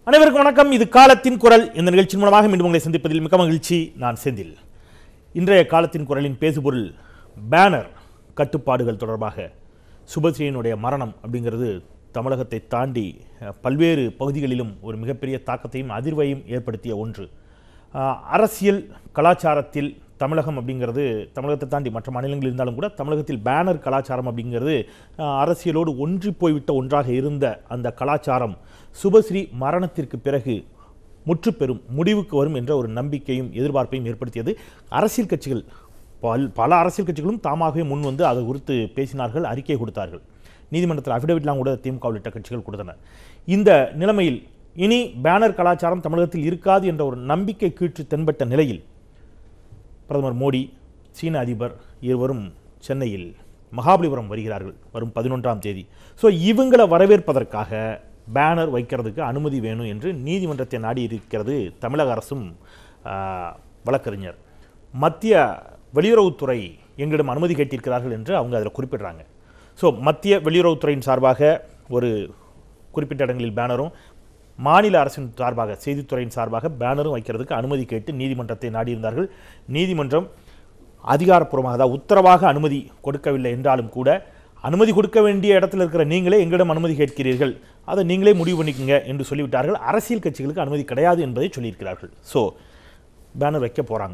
அனைவருக்கும் வணக்கம் இது காலத்தின் குரல் இந்த நிகழ்ச்சியின் மூலமாக மீண்டும் உங்களை சந்திப்பதில் மிக்க மகிழ்ச்சி நான் செந்தில் இன்றைய காலத்தின் குரலின் பேசுபொருள் பேனர் கட்டுப்பாடுகள் தொடர்பாக சுபஸ்ரீயினுடைய மரணம் அப்படிங்கிறது தமிழகத்தை தாண்டி அஹ், பல்வேறு பகுதிகளிலும் ஒரு மிகப்பெரிய தாக்கத்தையும் அதிர்வையும் ஏற்படுத்திய ஒன்று அஹ், அரசியல் கலாச்சாரத்தில் தமிழகம் அப்படிங்கிறது தமிழகத்தை தாண்டி மற்ற மாநிலங்கள் இருந்தாலும் கூட தமிழகத்தில் பேனர் கலாச்சாரம் அப்படிங்கிறது அஹ், அரசியலோடு ஒன்றி போய்விட்ட ஒன்றாக இருந்த அந்த கலாச்சாரம் சுபஸ்ரீ மரணத்திற்கு பிறகு முற்றுப்பெறும் முடிவுக்கு வரும் என்ற ஒரு நம்பிக்கையும் எதிர்பார்ப்பையும் ஏற்படுத்தியது அரசியல் கட்சிகள் பல் பல அரசியல் கட்சிகளும் தாமாகவே முன் வந்து அதை குறித்து பேசினார்கள் அறிக்கை கொடுத்தார்கள் நீதிமன்றத்தில் அஃபிடவிட்லாம் கூட திமுக உள்ளிட்ட கட்சிகள் கொடுத்தன இந்த நிலைமையில் இனி பேனர் கலாச்சாரம் தமிழகத்தில் இருக்காது என்ற ஒரு நம்பிக்கை கீற்று தென்பட்ட நிலையில் பிரதமர் மோடி சீன அதிபர் இருவரும் சென்னையில் மகாபலிபுரம் வருகிறார்கள் வரும் பதினொன்றாம் தேதி ஸோ இவங்களை வரவேற்பதற்காக பேனர் வைக்கிறதுக்கு அனுமதி வேணும் என்று நீதிமன்றத்தை நாடி இருக்கிறது தமிழக அரசும் ஆ, வழக்கறிஞர் மத்திய வெளியுறவுத்துறை எங்களிடம் அனுமதி கேட்டிருக்கிறார்கள் என்று அவங்க அதில் குறிப்பிடுறாங்க ஸோ மத்திய வெளியுறவுத்துறையின் சார்பாக ஒரு குறிப்பிட்ட இடங்களில் பேனரும் மாநில அரசின் சார்பாக செய்தித்துறையின் சார்பாக பேனரும் வைக்கிறதுக்கு அனுமதி கேட்டு நீதிமன்றத்தை நாடியிருந்தார்கள் நீதிமன்றம் அதிகாரப்பூர்வமாக அதாவது உத்தரவாக அனுமதி கொடுக்கவில்லை என்றாலும் கூட அனுமதி கொடுக்க வேண்டிய இடத்துல இருக்கிற நீங்களே எங்களிடம் அனுமதி கேட்கிறீர்கள் அதை நீங்களே முடிவு பண்ணிக்கங்க என்று சொல்லிவிட்டார்கள் அரசியல் கட்சிகளுக்கு அனுமதி கிடையாது என்பதை சொல்லியிருக்கிறார்கள் ஸோ பேனர் வைக்க போகிறாங்க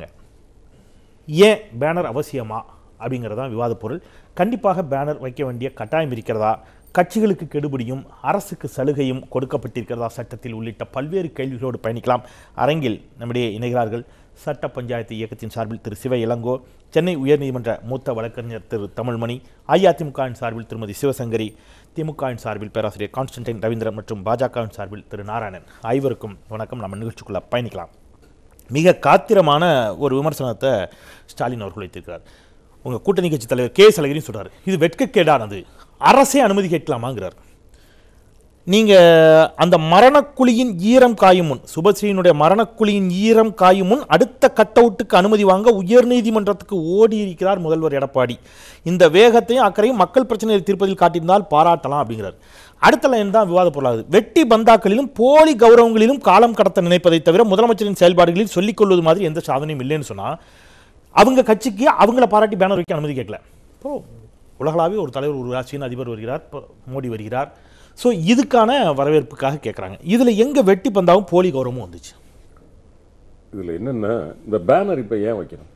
ஏன் பேனர் அவசியமா அப்படிங்கிறது தான் விவாதப் பொருள் கண்டிப்பாக பேனர் வைக்க வேண்டிய கட்டாயம் இருக்கிறதா கட்சிகளுக்கு கெடுபிடியும் அரசுக்கு சலுகையும் கொடுக்கப்பட்டிருக்கிறதா சட்டத்தில் உள்ளிட்ட பல்வேறு கேள்விகளோடு பயணிக்கலாம் அரங்கில் நம்மிடையே இணைகிறார்கள் சட்ட பஞ்சாயத்து இயக்கத்தின் சார்பில் திரு சிவ இளங்கோ சென்னை உயர்நீதிமன்ற மூத்த வழக்கறிஞர் திரு தமிழ்மணி அஇஅதிமுகவின் சார்பில் திருமதி சிவசங்கரி திமுகவின் சார்பில் பேராசிரியர் கான்ஸ்டன்டைன் ரவீந்திரன் மற்றும் பாஜகவின் சார்பில் திரு நாராயணன் ஐவருக்கும் வணக்கம் நம்ம நிகழ்ச்சிக்குள்ள பயணிக்கலாம் மிக காத்திரமான ஒரு விமர்சனத்தை ஸ்டாலின் அவர்கள் வைத்திருக்கிறார் உங்கள் கூட்டணி கட்சி தலைவர் கே எஸ் அழகிரியும் சொல்றாரு இது வெட்கக்கேடானது அரசே அனுமதி கேட்கலாமாங்கிறார் நீங்கள் அந்த மரணக்குழியின் ஈரம் காயும் முன் சுபஸ்ரீனுடைய மரணக்குழியின் ஈரம் காயும் முன் அடுத்த கட் அவுட்டுக்கு அனுமதி வாங்க உயர்நீதிமன்றத்துக்கு ஓடி இருக்கிறார் முதல்வர் எடப்பாடி இந்த வேகத்தையும் அக்கறையும் மக்கள் பிரச்சனையை தீர்ப்பதில் காட்டியிருந்தால் பாராட்டலாம் அப்படிங்கிறார் அடுத்த லைன் தான் விவாத பொருளாகுது வெட்டி பந்தாக்களிலும் போலி கௌரவங்களிலும் காலம் கடத்த நினைப்பதை தவிர முதலமைச்சரின் செயல்பாடுகளில் சொல்லிக் கொள்வது மாதிரி எந்த சாதனையும் இல்லைன்னு சொன்னா அவங்க கட்சிக்கு அவங்கள பாராட்டி பேனர் வைக்க அனுமதி கேட்கல இப்போ உலகளாவிய ஒரு தலைவர் வருகிறார் சீன அதிபர் வருகிறார் இப்போ மோடி வருகிறார் ஸோ இதுக்கான வரவேற்புக்காக கேட்குறாங்க இதில் எங்கே வெட்டி பந்தாவும் போலி கௌரவமும் வந்துச்சு இதில் என்னென்னா இந்த பேனர் இப்போ ஏன் வைக்கணும்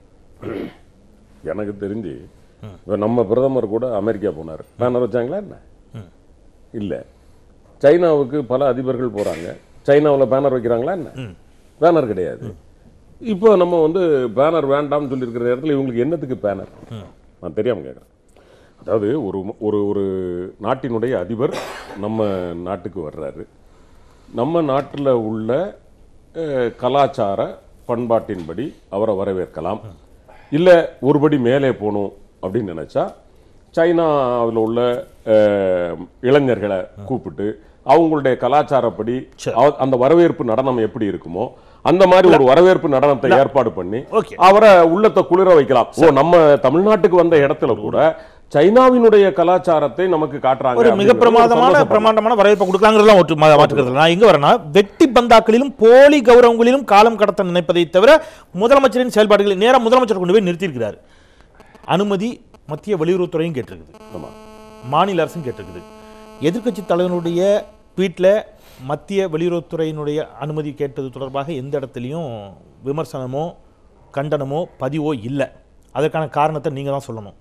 எனக்கு தெரிஞ்சு இப்ப நம்ம பிரதமர் கூட அமெரிக்கா போனார் பேனர் வச்சாங்களா என்ன இல்லை சைனாவுக்கு பல அதிபர்கள் போகிறாங்க சைனாவில் பேனர் வைக்கிறாங்களா என்ன பேனர் கிடையாது இப்போ நம்ம வந்து பேனர் வேண்டாம்னு சொல்லியிருக்கிற இடத்துல இவங்களுக்கு என்னத்துக்கு பேனர் நான் தெரியாமல் கேட்குறேன் அதாவது ஒரு ஒரு ஒரு நாட்டினுடைய அதிபர் நம்ம நாட்டுக்கு வர்றாரு நம்ம நாட்டில் உள்ள அஹ், கலாச்சார பண்பாட்டின்படி அவரை வரவேற்கலாம் இல்லை ஒருபடி மேலே போகணும் அப்படின்னு நினச்சா சைனாவில் உள்ள அஹ், இளைஞர்களை கூப்பிட்டு அவங்களுடைய கலாச்சாரப்படி சரி. அவ- அந்த வரவேற்பு நடனம் எப்படி இருக்குமோ அந்த மாதிரி ஒரு வரவேற்பு நடனத்தை ஏற்பாடு பண்ணி Okay. அவரை உள்ளத்தை குளிர வைக்கலாம் ஓ நம்ம தமிழ்நாட்டுக்கு வந்த இடத்துல கூட சைனாவினுடைய கலாச்சாரத்தை நமக்கு காட்டுறாங்க ஒரு மிக அப்படிங்கிறது ஒரு பிரமாதமான சந்தோஷப்படலாம். பிரமாண்டமான வரவேற்பை கொடுக்கலாங்கிறதுலாம் ஒற்று மா- மாற்றுக்கிறது இல்லை. நான் எங்க வரேன்னா வெட்டி பந்தாக்களிலும் போலி கௌரவங்களிலும் காலம் கடத்த நினைப்பதை தவிர முதலமைச்சரின் செயல்பாடுகளை நேரா முதலமைச்சர் கொண்டு போய் நிறுத்தியிருக்கிறார் அனுமதி மத்திய வெளியுறவுத்துறையும் கேட்டிருக்குது ஆமா மாநில அரசும் கேட்டிருக்குது எதிர்க்கட்சி தலைவனுடைய ட்வீட்டில் மத்திய வெளியுறவுத்துறையினுடைய அனுமதி கேட்டது தொடர்பாக எந்த இடத்துலையும் விமர்சனமோ கண்டனமோ பதிவோ இல்லை அதற்கான காரணத்தை நீங்கள் தான் சொல்லணும்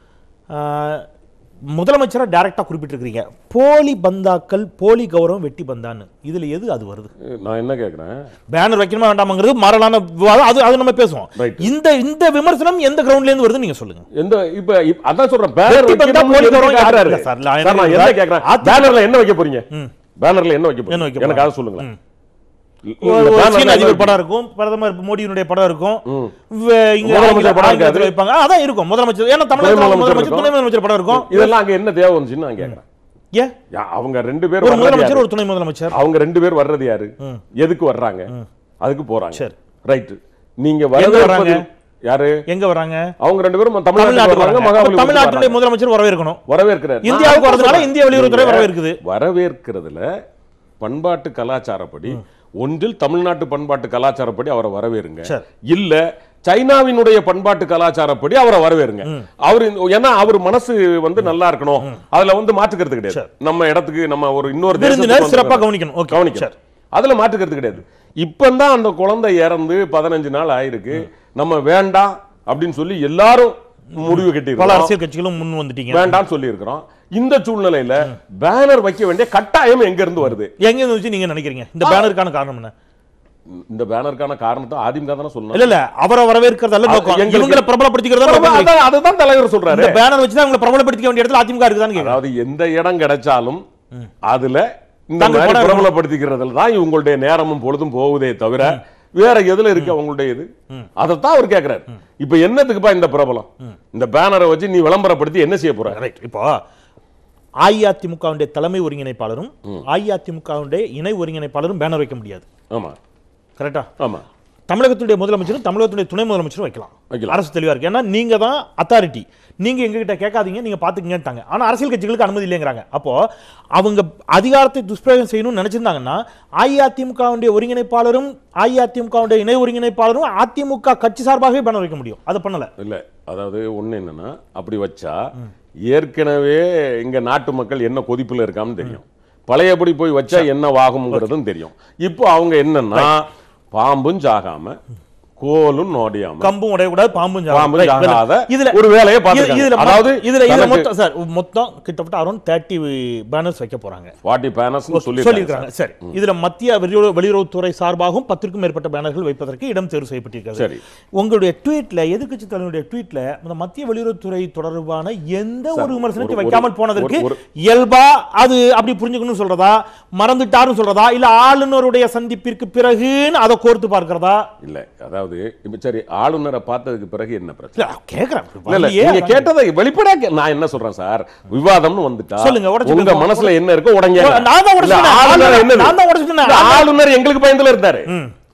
ஆஹ், முதலமைச்சரை டைரெக்டாக குறிப்பிட்டிருக்கிறீங்க போலி பந்தாக்கள் போலி கௌரவம் வெட்டி பந்தான்னு இதில் எது அது வருது நான் என்ன கேக்குறேன் பேனர் வைக்கணுமா வேண்டாமாங்கிறது மாறலான விவாதம் அது அது நம்ம பேசுவோம் Right. இந்த இந்த விமர்சனம் எந்த கிரவுண்ட்லேருந்து வருதுன்னு நீங்கள் சொல்லுங்க எந்த இப்ப இப்ப- அதான் சொல்றேன் பேனர் வெட்டி பந்தா வைக்கணும்னு போலி எதுக்கு கௌரவம் காட்டுறாரு? இல்ல சார், நான் சார், நான் என்ன என்ன கேக்குறேன் ஆத்தி- பேனர்ல என்ன வைக்க போறீங்க ம். பேனர்ல என்ன வைக்க என்ன வைக்க போறீங்க எனக்கு போறோம்? அதை சொல்லுங்களேன் ம். இந்த ஒரு- ஒரு பேனர்ல சீன என்ன அதிபர் வைக்க- படம் இருக்கும் பிரதமர் மோடியினுடைய படம் இருக்கும் ம். வே- இங்க முதலமைச்சர் ஆங்கில- படம் ஆங்கிலத்துல இருக்காது. வைப்பாங்க ஆ, அதான் இருக்கும் முதலமைச்சர் ஏன்னா தமிழகத்துல துணை முதலமைச்சர் முதலமைச்சர் இருக்கும். துணை முதலமைச்சர் படம் இருக்கும் இதெல்லாம் அங்க என்ன தேவை வந்துச்சுன்னு நான் கேக்குறேன் ஏன் யா, அவங்க ரெண்டு பேர் ஒரு வர்றது முதலமைச்சர் யாரு? ஒரு துணை முதலமைச்சர் அவங்க ரெண்டு பேர் வர்றது யாரு ம். எதுக்கு வர்றாங்க அதுக்கு போறாங்க சரி. ரைட் நீங்க எங்க வரவேற்பது வர்றாங்க? யாரு எங்க வராங்க அவங்க ரெண்டு பேரும் தமிழ்நாட்டுக்கு தமிழ்நாட்டுக்கு வர்றாங்க வராங்க மகாபலிபுரத்துக்கு தமிழ்நாட்டுடைய வர்றாங்க. முதலமைச்சர் வரவேற்கணும் வரவேற்கிறார் இந்தியாவுக்கு நான் வரதுனால சொல்றேன். இந்திய வெளியுறவுத்துறை நீங்க வரவேற்குது. வரவேற்கிறதுல பண்பாட்டு கலாச்சாரப்படி ஒன்றில் தமிழ்நாட்டு பண்பாட்டு கலாச்சாரப்படி அவரை வரவேறுங்க சரி. இல்ல சைனாவினுடைய பண்பாட்டு கலாச்சாரப்படி அவரை வரவேறுங்க அவர் ஏன்னா அவர் மனசு வந்து நல்லா இருக்கணும் அதுல வந்து மாற்றுக்கிறது கிடையாது நம்ம இடத்துக்கு நம்ம ஒரு இன்னொரு தேசத்துக்கு விருந்தினர் சிறப்பா வந்திருக்கிறோம். கவனிக்கணும் ஓகே கவனிக்கணும் அதுல மாற்றுக்கிறது கிடையாது இப்பதான் அந்த குழந்தை இறந்து பதினஞ்சு நாள் ஆயிருக்கு நம்ம வேண்டாம் அப்படின்னு சொல்லி எல்லாரும் முடிவு பல கட்டி அரசியல் கட்சிகளும் முன் வந்துட்டீங்க வேண்டாம்னு சொல்லி இருக்கிறோம் இந்த சூழ்நிலையில பேனர் வைக்க வேண்டிய கட்டாயம் எங்க இருந்து வருது எங்க இருந்து வச்சு நீங்க நினைக்கிறீங்க இந்த பேனருக்கான காரணம் என்ன இந்த பேனருக்கான காரணத்தை அதிமுக தானே சொல்லணும் இல்ல இல்ல அவரை வரவேற்கிறது அல்ல அது நோக்கம் எங்களுக்கு- இவங்களை பிரபலப்படுத்திக்கிறதா நோக்கம். அதான் அதுதான் தலைவர் சொல்றாரு இந்த பேனர் வச்சு தான் இவங்களை பிரபலப்படுத்திக்க வேண்டிய இடத்துல அதிமுக இருக்குதான்னு கேக்குறேன் அதாவது எந்த இடம் கிடைச்சாலும் அதுல இந்த தாங்க மாதிரி படம் பிரபலப்படுத்திக்கிறதுல தான் இவங்களுடைய நேரமும் பொழுதும் போகுதே தவிர வேற எதுல இருக்கு அவங்களுடைய இது அதைத்தான் அவர் கேக்குறாரு இப்ப என்னத்துக்குப்பா இந்த பிரபலம் இந்த பேனரை வச்சு நீ விளம்பரப்படுத்தி என்ன செய்ய போற ரைட் இப்போ அஇஅதிமுகவுடைய தலைமை ஒருங்கிணைப்பாளரும் அஇஅதிமுகவுடைய இணை ஒருங்கிணைப்பாளரும் பேனர் வைக்க முடியாது ஆமா கரெக்டா ஆமா தமிழகத்துடைய முதலமைச்சரும் தமிழகத்துடைய துணை முதலமைச்சரும் வைக்கலாம் வைக்கலாம். அரசு தெளிவா இருக்கு ஏன்னா நீங்க தான் அத்தாரிட்டி நீங்க எங்ககிட்ட கேட்காதீங்க நீங்க பாத்துக்கங்கட்டாங்க ஆனா அரசியல் கட்சிகளுக்கு அனுமதி இல்லைங்கிறாங்க அப்போ அவங்க அதிகாரத்தை துஷ்பிரயோகம் செய்யணும்னு நினைச்சிருந்தாங்கன்னா அஇஅதிமுகவுடைய ஒருங்கிணைப்பாளரும் அஇஅதிமுகவுடைய இணை ஒருங்கிணைப்பாளரும் அதிமுக கட்சி சார்பாகவே பேனர் வைக்க முடியும் அதை பண்ணல இல்ல அதாவது ஒண்ணு என்னன்னா அப்படி வச்சா ஏற்கனவே இங்க நாட்டு மக்கள் என்ன கொதிப்புல இருக்கான்னு தெரியும் பழையபடி போய் வச்சா என்ன ஆகும்ங்கிறதும் தெரியும் இப்போ அவங்க என்னன்னா பாம்பும் சாகாம கோலும் நோடியாம கம்பும் உடையக்கூடாது பாம்பும் சாகாது. பாம்பும் Right, சாகாத இதுல ஒரு வேலையை இது- பார்த்திருக்காங்க. இதுல அதாவது அதாவது இதுல இதுல தனக்கு- மொத்தம் சார் மொத்தம் கிட்டத்தட்ட அரௌண்ட் தேர்ட்டி பேனர்ஸ் வைக்க போறாங்க ஃபார்ட்டி பேனர்ஸ் சொல்லி சொல்லியிருக்காங்க சரி இதுல மத்திய வெளியுறவு வெளியுறவுத்துறை சார்பாகவும் பத்திற்கும் மேற்பட்ட பேனர்கள் வைப்பதற்கு இடம் தேர்வு செய்யப்பட்டிருக்கிறது சரி. உங்களுடைய ட்வீட்ல எதிர்க்கட்சி தலைவருடைய ட்வீட்ல இந்த மத்திய வெளியுறவுத்துறை தொடர்பான எந்த ஒரு ஒரு- விமர்சனத்தை ஒரு- வைக்காமல் போனதற்கு ஒரு- இயல்பா அது அப்படி புரிஞ்சுக்கணும்னு சொல்றதா மறந்துட்டாருன்னு சொல்றதா இல்ல ஆளுநருடைய சந்திப்பிற்கு பிறகுன்னு அதை கோர்த்து பார்க்கிறதா இல்ல அதாவது இப்ப சரி ஆளுநரை பார்த்ததுக்கு பிறகு என்ன பிரச்சனை இல்ல கேக்குறேன் இல்ல இல்ல வரலையே, நீங்க அதான் கேட்டதை வெளிப்படையா கே- நான் என்ன சொல்றேன் சார் விவாதம்னு வந்துட்டா சொல்லுங்க, உடைச்சு உங்க பேசுவோம். மனசுல என்ன இருக்கோ உடங்க நான் தான் உடைச்சு சொன்னேன். ஆளுநர் என்னது நான் தான் உடைச்சு சொன்னேன். இல்ல, ஆளுநர் எங்களுக்கு பயந்துல இருந்தாரு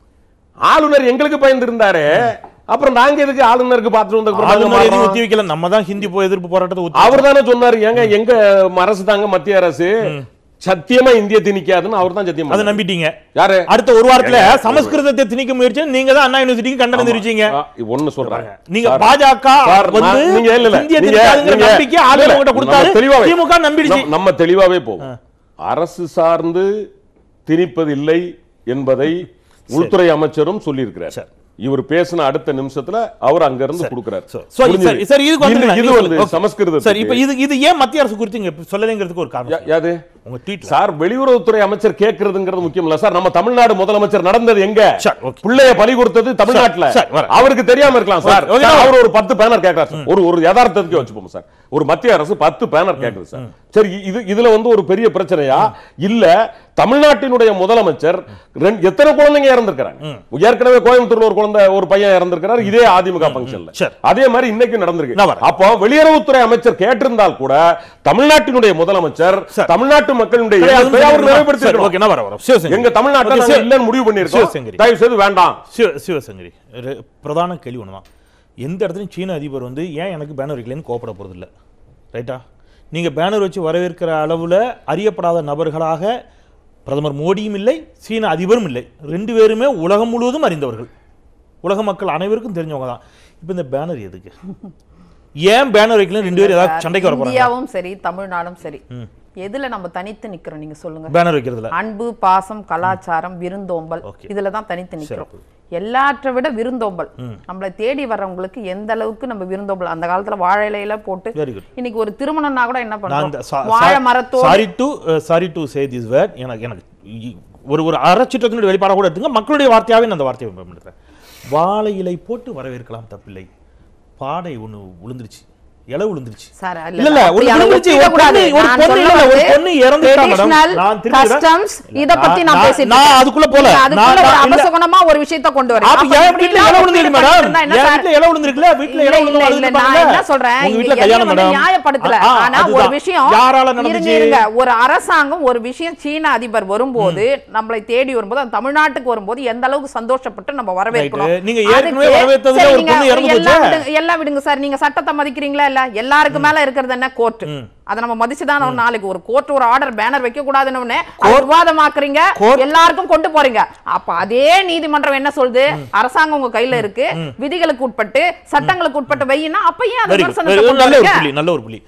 ஆளுநர் எங்களுக்கு பயந்து இருந்தாரு அப்புறம் நாங்க எதுக்கு ஆளுநருக்கு பார்த்துட்டு வந்ததுக்கு ஆளுநர் எதையும் அப்புறம் ஒத்தி வைக்கல நம்ம தான் ஹிந்தி போ எதிர்ப்பு போராட்டத்தை ஒத்தி அவர் தானே சொன்னாரு ஏங்க எங்க அரசு தாங்க மத்திய அரசு சத்தியமா இந்திய திணிக்காதுன்னு அவர் தான் சத்தியம் அதை பண்ணாரு. நம்பிட்டீங்க யாரு அடுத்த ஒரு வாரத்துல ஏங்க, சமஸ்கிருதத்தை திணிக்க முயற்சி நீங்க தான் அண்ணா யூனிவர்சிட்டிக்கு கண்டனம் தெரிவிச்சீங்க ஆ, ஒண்ணு சொல்றேன் நீங்க சார், பாஜக சார், வந்து நான்- நீங்க இல்ல, இல்ல. இந்திய நீங்க- திணிக்காதுங்கிற நீங்க- நம்பிக்கை இல்ல, ஆளுநர் இல்ல. கிட்ட கொடுத்தாரு நம்ம தெளிவாவே- திமுக நம்பிடுச்சு நம்ம- நம்ம தெளிவாவே போவோம் அரசு சார்ந்து திணிப்பதில்லை என்பதை உள்துறை அமைச்சரும் சொல்லியிருக்கிறார் சரி. இவர் பேசின அடுத்த நிமிஷத்துல அவர் அங்க இருந்து கொடுக்கிறார் சரி, சரி, சரி, சரி, இதுக்கு இது- வந்துருங்க. இது நீங்க வந்து சொல்லுங்க. சமஸ்கிருத சரி இப்ப இது இது ஏன் மத்திய அரசு குறித்து இங்க சொல்லலைங்கிறதுக்கு ஒரு காரணம் யாது உங்க ட்வீட்ல சார் வெளியுறவுத்துறை அமைச்சர் கேட்கறதுங்கிறது முக்கியம் இல்ல சார் நம்ம தமிழ்நாடு முதலமைச்சர் நடந்தது எங்க சரி, okay. பிள்ளைய பலி கொடுத்தது தமிழ்நாட்டுல சரி, வரேன். அவருக்கு தெரியாம இருக்கலாம் sir Okay, okay, sir, no. அவர் ஒரு பத்து பேனர் கேட்கிறார் சார். ஒரு ஒரு யதார்த்தத்துக்கு வச்சுப்போம் சார் ஒரு மத்திய அரசு பத்து பேனர் கேக்குது சார் சரி இது இதுல வந்து ஒரு பெரிய பிரச்சனையா இல்ல தமிழ்நாட்டினுடைய முதலமைச்சர் ரெண்டு- எத்தனை குழந்தைங்க இறந்திருக்கிறாங்க ஏற்கனவே கோயம்புத்தூர்ல ஒரு குழந்தை ஒரு பையன் இறந்திருக்கிறார் இதே அதிமுக பங்கன்ல சரி. அதே மாதிரி இன்னைக்கு நடந்திருக்கு நான் வரேன். அப்போ வெளியுறவுத்துறை அமைச்சர் கேட்டிருந்தால் கூட தமிழ்நாட்டினுடைய முதலமைச்சர் சரி. தமிழ்நாட்டு மக்களுடைய சரி, எண்ணத்தை அவர் சரி, நிறைவேற்றிருக்கணும். okay, நான் வரேன், வரேன். சிவசங்கரி. எங்க தமிழ்நாட்டுல Okay, நாங்க சிவ- இல்லைன்னு முடிவு பண்ணிருக்கோம் சிவசங்கரி. தயவு செய்து வேண்டாம் சிவ சிவசங்கரி ரெ- பிரதான கேள்வி ஒண்ணுதான் எந்த இடத்துலையும் சீன அதிபர் வந்து ஏன் எனக்கு பேனர் வைக்கலன்னு கோப்பட போறது இல்ல ரைட்டா நீங்க பேனர் வச்சு வரவேற்கிற அளவுல அறியப்படாத நபர்களாக பிரதமர் மோடியும் இல்லை சீன அதிபரும் இல்லை ரெண்டு பேருமே உலகம் முழுவதும் அறிந்தவர்கள் உலக மக்கள் அனைவருக்கும் தெரிஞ்சவங்க தான் இப்போ இந்த பேனர் எதுக்கு ஏன் பேனர் வைக்கலன்னு ரெண்டு பேரும் ஏதாவது சண்டைக்கு வர போறாங்க இந்தியாவும் சரி தமிழ்நாடும் சரி எதுல நம்ம தனித்து நிக்கிறோம் நீங்க சொல்லுங்க பேனர் வைக்கிறதுல அன்பு பாசம் கலாச்சாரம் விருந்தோம்பல் Okay. இதுல தான் தனித்து நிக்கிறோம் எல்லாற்றை விட விருந்தோம்பல் நம்மளை தேடி வர்றவங்களுக்கு எந்த அளவுக்கு நம்ம விருந்தோம்பல் அந்த காலத்துல வாழை இலையில போட்டு வெரி குட் இன்னைக்கு ஒரு திருமணம்னா கூட என்ன நான் இந்த பண்றோம் வாழை மரத்தோடு sorry to sorry to say this word எனக்கு எனக்கு இ- ஒரு ஒரு அறச்சிட்டத்தினுடைய வெளிப்பாடாக கூட எடுத்துங்க மக்களுடைய வார்த்தையாவே நான் அந்த வார்த்தையை பயன்படுத்துறேன் வாழை இலை போட்டு வரவேற்கலாம் தப்பில்லை பாடை ஒண்ணு விழுந்துருச்சு இலை விழுந்துருச்சு சார் இல்ல, இல்ல, ஒரு அப்படி அதை விழுந்துருச்சு, ஒரு ஒப்பிடக்கூடாது. பொண்ணு- ஒரு நான் பொண்ணு இல்ல, சொல்ல ஒரு வந்து பொண்ணு இறந்துட்டா மேடம். traditional நான் திரும்பி வரேன். customs, இத பத்தி நான் நான் பேசிட்டு நான் இருக்கேன். அதுக்குள்ள போல. நீங்க அதுக்குள்ள நான் ஒரு நான் இல்ல. அபசகுணமா ஒரு விஷயத்தை கொண்டு வரீங்க. அப்ப அப்ப என் இப்படி வீட்டுல எல்லாம் இலை ஒப்பிட்டு விழுந்திருக்கு மேடம் பண்ணிட்டு இருந்தா என்ன என் சார்? வீட்டுல இலை விழுந்திருக்குல்ல வீட்டுல இல்ல, இலை இல்ல, விழுந்து இல்ல, அழுது நான் பாருங்க. என்ன சொல்றேன், உங்க இங்க வீட்டுல எதையும் கல்யாணம் வந்து மேடம் நியாயப்படுத்தல. ஆ, ஆ, ஆனா ஒரு அதுதான். விஷயம் யாரால இருங்க, நடந்துச்சு இருங்க. ஒரு அரசாங்கம் ஒரு விஷயம் சீன அதிபர் வரும்போது நம்மளை தேடி வரும்போது அந்த தமிழ்நாட்டுக்கு வரும்போது எந்த அளவுக்கு சந்தோஷப்பட்டு நம்ம வரவேற்கணும் Right. நீங்க ஏற்கனவே அதுக்கு- வரவேற்றதுல சரி, ஒரு நீங்க பொண்ணு இறந்து எல்லாம் போச்சே. விடுங்க, எல்லாம் விடுங்க சார் நீங்க சட்டத்தை மதிக்கிறீங்களா இல்ல இல்ல எல்லாருக்கு மேல இருக்கிறது என்ன கோர்ட் அத நம்ம மதிச்சுதான் ஒரு நாளைக்கு ஒரு கோர்ட் ஒரு ஆர்டர் பேனர் வைக்க கூடாதுன்னு உடனே அது விவாதமாக்குறீங்க Court- எல்லாருக்கும் கொண்டு போறீங்க அப்ப அதே நீதிமன்றம் என்ன சொல்லுது அரசாங்கம் உங்க கையில இருக்கு விதிகளுக்கு உட்பட்டு சட்டங்களுக்கு உட்பட்டு வையினா அப்ப ஏன் அது வெரி குட் விமர்சனத்தை கொண்டு நல்ல ஒரு வரீங்க? புள்ளி நல்ல ஒரு புள்ளி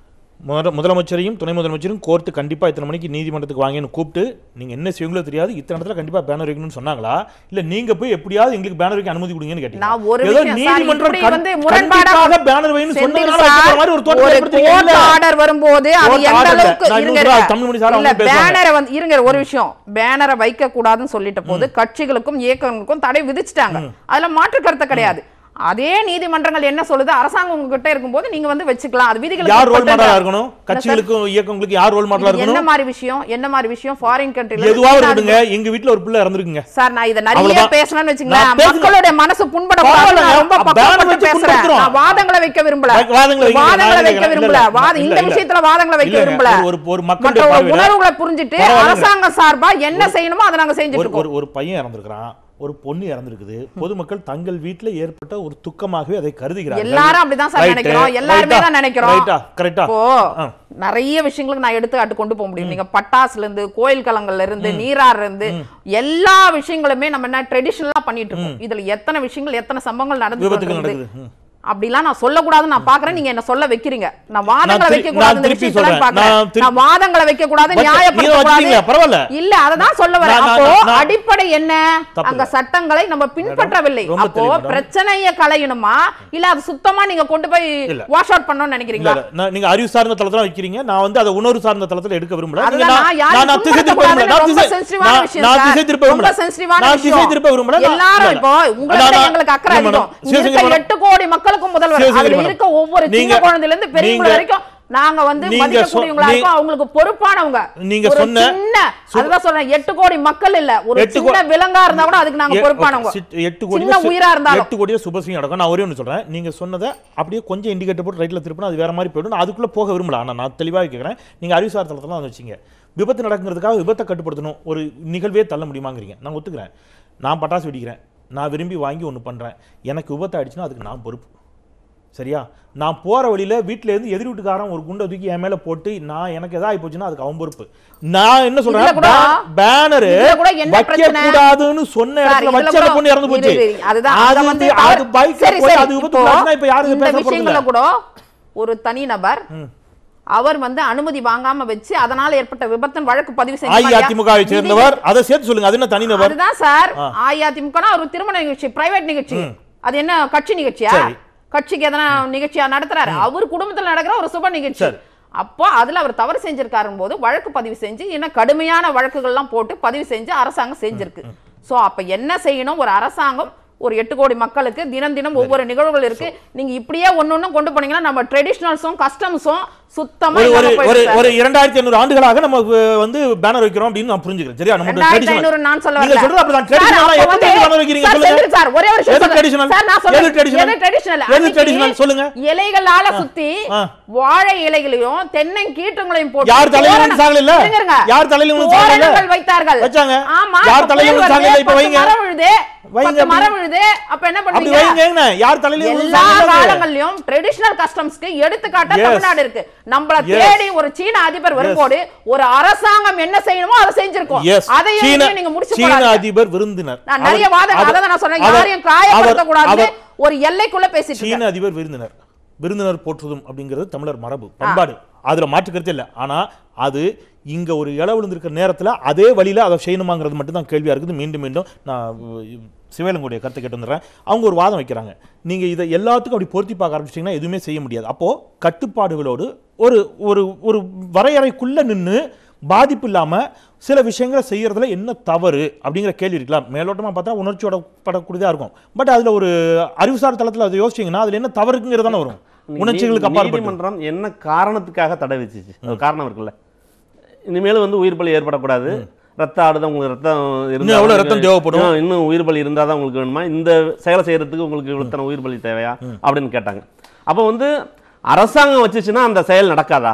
முத முதலமைச்சரையும் துணை முதலமைச்சரும் கோர்ட்டு கண்டிப்பா இத்தனை மணிக்கு நீதிமன்றத்துக்கு வாங்கன்னு கூப்பிட்டு நீங்க என்ன செய்வீங்களோ தெரியாது இத்தனை இடத்துல கண்டிப்பா பேனர் வைக்கணும்னு சொன்னாங்களா இல்ல நீங்க போய் எப்படியாவது எங்களுக்கு பேனர் வைக்க அனுமதி கொடுங்கன்னு கேட்டீங்க நான் ஒரு ஏதோ விஷயம் சார், நீதிமன்றம் இப்படி கண்- வந்து முரண்பாடா கண்டிப்பாக பேனர் வைன்னு செந்தில் சொன்னதுனால வைக்க போற சார், மாதிரி ஒரு தோற்றத்தை ஒரு ஏற்படுத்துறீங்க. court இல்ல. order வரும்போது அது Court எந்த order இல்ல. அளவுக்கு நான் இருங்க, இன்னொரு இருங்க. தமிழ்மொழி சார் இல்ல, அவங்க பேசுவாங்க. banner வந்து இருங்க ஒரு விஷயம் பேனரை வைக்க கூடாதுன்னு சொல்லிட்ட போது கட்சிகளுக்கும் இயக்கங்களுக்கும் தடை விதிச்சிட்டாங்க அதுல மாற்று கருத்து கிடையாது அதே நீதிமன்றங்கள் என்ன சொல்லுது அரசாங்கம் உங்ககிட்ட இருக்கும்போது நீங்க வந்து வச்சுக்கலாம் அது விதிகளுக்கு யார் ரோல் உட்பட்டது. மாடலா இருக்கணும் என்ன சார்? கட்சிகளுக்கும் இயக்கங்களுக்கு யார் ரோல் மாடலா இது என்ன இருக்கணும் மாதிரி விஷயம் என்ன மாதிரி விஷயம் ஃபாரின் கண்ட்ரில எதுவாக இருக்கட்டுங்க எங்க வீட்ல ஒரு பிள்ளை இறந்துருக்குங்க சார் நான் இத நிறைய அவ்வளவுதான். பேசணும்னு வச்சுங்களேன் நான் பேசுங்க. மக்களுடைய மனசு புண்படக்கூடாது பரவாயில்ல. நான் ரொம்ப அப்ப பக்குவப்பட்டு பேனர் வச்சு பேசுறேன் புண்படுத்துறோம். நான் வாதங்களை வைக்க விரும்பல வா- வாதங்களை வைங்க. வாதங்களை நான் வைக்க இல்ல, விரும்பல இல்ல, வாத இல்ல, இந்த இல்ல. விஷயத்துல வாதங்களை வைக்க இல்லைங்க. விரும்பல ஒரு- ஒரு- ஒரு மக்களுடைய மற்ற பார்வையில- உணர்வுகளை புரிஞ்சுட்டு பரவாயில்லைங்க. அரசாங்கம் சார்பா என்ன செய்யணுமோ அதை நாங்க செஞ்சுட்டு ஒரு இருக்கோம் ஒரு ஒரு பையன் இறந்திருக்கிறான் ஒரு பொண்ணு இறந்திருக்குது பொதுமக்கள் தங்கள் வீட்ல ஏற்பட்ட ஒரு துக்கமாகவே அதை கருதுகிறார்கள் எல்லாரும் அப்படிதான் சார் Right. நினைக்கிறோம் எல்லாருமே Right-ஆ? தான் நினைக்கிறோம் Right-ஆ? Correct-ஆ? இப்போ ஆ. நிறைய விஷயங்களுக்கு நான் எடுத்துக்காட்டு கொண்டு போக முடியும் நீங்க பட்டாசுல இருந்து கோயில் கலங்கள்ல இருந்து நீராறுல இருந்து எல்லா விஷயங்களுமே நம்ம என்ன ட்ரெடிஷனலா பண்ணிட்டு இருக்கோம் இதுல எத்தனை விஷயங்கள் எத்தனை சம்பவங்கள் நடந்து விபத்துகள் கொண்டிருக்குது. நடக்குது. ம். அப்படிலாம் நான் சொல்லக்கூடாதுன்னு நான் பாக்குறேன் நீங்க என்ன சொல்ல வைக்கிறீங்க நான் வாதங்களை நான் வைக்க திரு- கூடாது நான் இந்த திருப்பி விஷயத்தெல்லாம் சொல்றேன். பாக்குறேன் நான் திரு- நான் வாதங்களை வைக்க கூடாது வச்சு- நியாயப்படுத்த நீங்க வச்சுட்டீங்களா? கூடாது பரவாயில்ல. இல்ல அததான் சொல்ல வரேன் நான்- அப்போ நான்- நான்- அடிப்படை என்ன தப்பு அங்க இல்ல. சட்டங்களை நம்ம பின்பற்றவில்லை ரொம்ப அப்போ தெளிவு, மேடம். பிரச்சனைய களையணுமா இல்ல அது சுத்தமா நீங்க கொண்டு போய் இல்ல. வாஷ் அவுட் பண்ணணும்னு இல்ல, நினைக்கிறீங்களா இல்ல. நான் நீங்க அறிவு சார்ந்த தளத்துல வைக்கிறீங்க நான் வந்து அதை உணர்வு சார்ந்த தளத்துல எடுக்க விரும்பல நீங்க அதுதான் நான் நான் யாரையும் நான் நான் திசை திருப்ப விரும்பல நான் ரொம்ப திசை sensitive-ஆன நான் விஷயம் நான் சார். திசை திருப்ப ரொம்ப விரும்பல sensitive-ஆன நான் திசை விஷயம். திருப்ப விரும்பல நான்- எல்லாரும் இல்ல, இப்போ இல்ல. உங்களை நான்- விட எங்களுக்கு அக்கறை இல்ல, அதிகம் மேடம். இங்க இருக்க சிவசங்கரி மேடம். எட்டு கோடி மக்களுக்கும் முதல்வர் சிவசங்கரி அதுல மேடம். இருக்க ஒவ்வொரு சின்ன நீங்க- குழந்தையில இருந்து பெரியவங்க நீங்க- வரைக்கும் நாங்க வந்து நீங்க மதிக்கக்கூடியவங்களா சொ- இருக்கோம் அவங்களுக்கு பொறுப்பானவங்க நீங்க ஒரு சொன்ன- சின்ன அதுதான் சொல்றேன் எட்டு கோடி மக்கள் இல்ல ஒரு எட்டு சின்ன கோ- விலங்கா இருந்தா கூட அதுக்கு நாங்க எ- பொறுப்பானவங்க okay, சிட்- எட்டு கோடி சின்ன உயிரா இருந்தாலும் எட்டு கோடியே சுபஸ்ரீ நடக்கும் நான் ஒரே ஒன்று சொல்றேன் நீங்க சொன்னதை அப்படியே கொஞ்சம் இண்டிகேட்டர் போட்டு ரைட்ல திருப்பினா அது வேற மாதிரி போயிடும் நான் அதுக்குள்ள போக விரும்பல ஆனா நான் தெளிவாக கேட்குறேன் நீங்க அறிவுசார் தளத்தில் தான் வச்சீங்க விபத்து நடக்கிறதுக்காக விபத்தை கட்டுப்படுத்தணும் ஒரு நிகழ்வே தள்ள முடியுமாங்கிறீங்க நான் ஒத்துக்கிறேன் நான் பட்டாசு வெடிக்கிறேன் நான் விரும்பி வாங்கி ஒன்று பண்றேன் எனக்கு விபத்து ஆயிடுச்சுன்னா அதுக்கு நான் பொறுப்பு சரியா நான் போற வழியில வீட்ல இருந்து எதிர் வீட்டுக்காரன் ஒரு குண்டை தூக்கி என் மேல போட்டு நான் எனக்கு எதாவது போச்சுன்னா அதுக்கு அவன் பொறுப்பு நான் என்ன இதுல சொல்றேன் கூட- பேனர் இதுல கூட என்ன வைக்க பிரச்சனை? கூடாதுன்னு சொன்ன சார், இடத்துல இதுல வச்ச அந்த கூட- பொண்ணு இறந்து போச்சு இரு, இரு, அதுதான் அது அத வந்து வந்து தவறு- அது பைக்ல சரி, போய் சரி, அது விபத்து இப்போ நடந்துச்சுன்னா இப்ப யாரும் இந்த பேச போறது விஷயங்கள இல்ல கூட ஒரு தனிநபர் அவர் வந்து அனுமதி வாங்காம வச்சு அதனால ஏற்பட்ட விபத்தின் வழக்கு பதிவு செஞ்சு அஇஅதிமுகவை சேர்ந்தவர் அதை சேர்த்து சொல்லுங்க அது என்ன தனிநபர் அதுதான் சார் அஇஅதிமுக ஒரு திருமண நிகழ்ச்சி பிரைவேட் நிகழ்ச்சி அது என்ன கட்சி நிகழ்ச்சியா சரி. கட்சிக்கு எதனா நிகழ்ச்சியா நடத்துறாரு அவர் குடும்பத்துல நடக்கிற ஒரு சுப நிகழ்ச்சி சரி. அப்போ அதுல அவர் தவறு செஞ்சிருக்காரும் போது வழக்கு பதிவு செஞ்சு இன்னும் கடுமையான வழக்குகள்லாம் போட்டு பதிவு செஞ்சு அரசாங்கம் செஞ்சிருக்கு சோ அப்ப என்ன செய்யணும் ஒரு அரசாங்கம் ஒரு எட்டு கோடி மக்களுக்கு தினம் தினம் ஒவ்வொரு நிகழ்வுகள் இருக்கு நீங்க இப்படியே ஒன்னொன்னும் கொண்டு போனீங்கன்னா நம்ம ட்ரெடிஷனல்ஸும் கஸ்டம்ஸும் சுத்தமா ஒரு ஒரு இல்லாம ஒரு போயிடும் சார். ஒரு இரண்டாயிரத்தி ஐநூறு ஆண்டுகளாக நம்ம அஹ், வந்து பேனர் வைக்கிறோம் அப்படின்னு நான் புரிஞ்சுக்கிறேன் சரியா நம்ம ரெண்டாயிரத்தி traditional- ஐநூறு நான் சொல்ல நீங்க வரல. சொல்றது அப்படிதான் சார், ட்ரெடிஷனல் அப்ப எப்படி வந்து- பேனர் வைக்கிறீங்க சார், சொல்லுங்க செந்தில் சார், ஒரே ஒரு விஷயம் எது சொல்றேன். traditional? சார், நான் சொல்றேன். எது traditional? எது traditional? எது அன்னைக்கு traditional? சொல்லுங்க இலைகளால சுத்தி ஆ. வாழை இலைகளையும் தென்னங்கீற்றுங்களையும் போட்டு யார் தலையில தோரண- விழுந்து சாகல இல்ல? இருங்க, இருங்க. யார் தலையில விழுந்து சாகல இல்ல? தோரணங்கள் வைத்தார்கள் வச்சாங்க. ஆமா யார் இப்ப தலையில புயல் விழுந்து வருது, சாகல? இப்ப பத்து வைங்க. மரம் விழுது வைங்க பத்து அப்படி. மரம் விழுது அப்ப என்ன அப்படி பண்ணுவீங்க வைங்க என்ன? யார் தலையில விழுந்து எல்லா சாகல? காலங்கள்லயும் ட்ரெடிஷனல் கஸ்டம்ஸ்க்கு எடுத்துக்காட்டா Yes. தமிழ்நாடு இருக்கு நம்மள Yes. தேடி ஒரு சீன அதிபர் வரும்போது ஒரு அரசாங்கம் என்ன செய்யணுமோ அதை செஞ்சிருக்கோம் Yes. அதையும் சீன இதையும் நீங்க முடிச்சு சீன போடாதீங்க. அதிபர் விருந்தினர் நான் நிறைய அவர்- வாதங்கள் அவர்- அதை நான் சொன்னேன் அவர்- யாரையும் காயப்படுத்த அவர்- கூடாது அவர் ஒரு எல்லைக்குள்ள பேசிட்டு சீன இருக்கேன். அதிபர் விருந்தினர் விருந்தினர் போற்றுதும் அப்படிங்கிறது தமிழர் மரபு பண்பாடு அதுல மாற்று கருத்து இல்லை ஆனா அது இங்க ஒரு இலை விழுந்திருக்கிற நேரத்துல அதே வழியில அதை செய்யணுமாங்கிறது மட்டும் தான் கேள்வியா இருக்குது மீண்டும் மீண்டும் நான் உ- சிவலங்குடைய கருத்தை கேட்டு வந்துடுறேன் அவங்க ஒரு வாதம் வைக்கிறாங்க நீங்க இதை எல்லாத்துக்கும் அப்படி பொருத்தி பார்க்க ஆரம்பிச்சிட்டிங்கன்னா எதுவுமே செய்ய முடியாது அப்போ கட்டுப்பாடுகளோடு ஒரு ஒரு ஒரு வரையறைக்குள்ள நின்று பாதிப்பு இல்லாம சில விஷயங்களை செய்யறதுல என்ன தவறு அப்படிங்கிற கேள்வி இருக்கலாம் மேலோட்டமா பார்த்தா உணர்ச்சியோட படக்கூடியதா இருக்கும் பட் அதுல ஒரு அறிவுசார் தளத்துல அதை யோசிச்சீங்கன்னா அதுல என்ன தவறுங்கிறது தானே வரும் உணர்ச்சிகளுக்கு அப்பாற்பட்டு நீதிமன்றம் என்ன காரணத்துக்காக தடை விதிச்சிச்சு ஒரு காரணம் இருக்குல்ல இனிமேல் வந்து உயிர் பலி ஏற்படக்கூடாது ரத்த ஆடுதான் உங்களுக்கு ரத்தம் இருந்தா எவ்வளவு தான் ரத்தம் உங்களுக்கு- தேவைப்படும்? இன்னும் இன்னும் உயிர் பலி இருந்தால் தான் உங்களுக்கு வேணுமா இந்த செயலை செய்யறதுக்கு உங்களுக்கு இவ்வளோ உயிர் பலி தேவையா அப்படின்னு கேட்டாங்க அப்போ வந்து அரசாங்கம் வச்சுச்சுன்னா அந்த செயல் நடக்காதா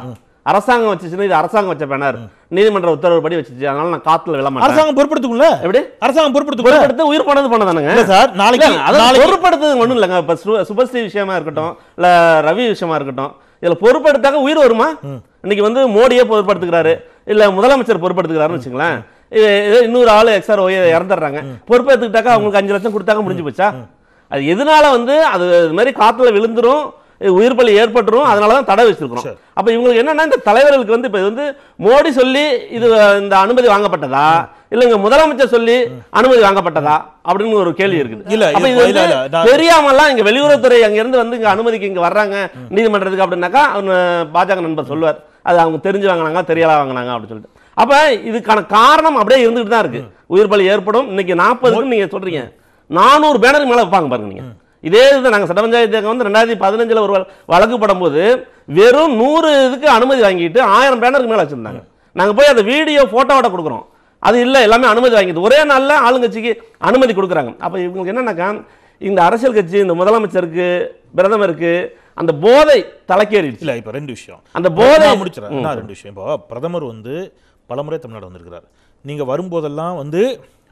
அரசாங்கம் வச்சுச்சுன்னா இது அரசாங்கம் வச்ச பேனர் நீதிமன்ற உத்தரவுப்படி வச்சுச்சு அதனால நான் காத்துல விழ மாட்டேன் அரசாங்கம் பொறுப்படுத்துக்கும்ல எப்படி அரசாங்கம் பொறுப்படுத்துக்கும்ல பொறுப்படுத்த உயிர் போனது பண்ணதானுங்க இல்ல சார் நாளைக்கு இல்ல, அதாவது நாளைக்கு பொறுப்படுத்துறது ஒண்ணும் இல்லைங்க இப்ப சு- சுபஸ்ரீ விஷயமா இருக்கட்டும் இல்ல ரவி விஷயமா இருக்கட்டும் இதுல பொறுப்படுத்தாக்க உயிர் வருமா இன்னைக்கு வந்து மோடியே பொறுப்படுத்துக்கிறாரு இல்ல முதலமைச்சர் பொறுப்படுத்துக்கிறாருன்னு வச்சுங்களேன் இது- இது இன்னொரு ஆளு எக்ஸ்ஆர் ஒய் இறந்துடுறாங்க பொறுப்பேற்றுக்கிட்டாக்கா அவங்களுக்கு அஞ்சு லட்சம் கொடுத்தாக்க முடிஞ்சு போச்சா அது எதனால வந்து அது இது மாதிரி காத்துல விழுந்துரும் இது உயிர் பலி ஏற்பட்டுரும் அதனால தான் தடை வச்சிருக்கிறோம் சரி. அப்ப இவங்களுக்கு என்னன்னா இந்த தலைவர்களுக்கு வந்து இப்ப இது வந்து மோடி சொல்லி இது இந்த அனுமதி வாங்கப்பட்டதா இல்லைங்க முதலமைச்சர் சொல்லி அனுமதி வாங்கப்பட்டதா அப்படின்னு ஒரு கேள்வி இருக்குது இல்ல, அப்ப இது- இது வந்து இல்ல, இல்ல, நான்- தெரியாமலாம் இங்க வெளியுறவுத்துறை அங்க இருந்து வந்து இங்க அனுமதிக்கு இங்க வர்றாங்க நீதிமன்றத்துக்கு அப்படின்னாக்கா அவனு பாஜக நண்பர் சொல்லுவார் அது அவங்க தெரிஞ்சு வாங்கினாங்க தெரியல வாங்கினாங்க அப்படின்னு சொல்லிட்டு அப்ப இதுக்கான காரணம் அப்படியே இருந்துட்டு தான் இருக்கு உயிர் பலி ஏற்படும் இன்னைக்கு நாற்பதுக்கு நீங்க சொல்றீங்க நானூறு பேனருக்கு மேல வைப்பாங்க பாருங்க நீங்க இதே இது நாங்க சட்ட பஞ்சாயத்து இயக்கம் வந்து ரெண்டாயிரத்தி பதினஞ்சுல ஒரு வழ- வழக்கு படும்போது வெறும் நூறு இதுக்கு அனுமதி வாங்கிட்டு ஆயிரம் பேனருக்கு மேல வச்சிருந்தாங்க நாங்க போய் அந்த வீடியோ போட்டோவோட கொடுக்குறோம் அது இல்ல எல்லாமே அனுமதி வாங்கிட்டு ஒரே நாள்ல ஆளுங்கட்சிக்கு அனுமதி கொடுக்குறாங்க அப்ப இவங்களுக்கு என்னன்னாக்கா இந்த அரசியல் கட்சி இந்த முதலமைச்சருக்கு பிரதமருக்கு அந்த போதை தலைக்கேறிடுச்சு இல்ல இப்ப ரெண்டு விஷயம் அந்த போதை நான் முடிச்சிடறேன் நான் ரெண்டு விஷயம் இப்போ பிரதமர் வந்து பலமுறை தமிழ்நாடு வந்திருக்கிறார் நீங்க வரும்போதெல்லாம் வந்து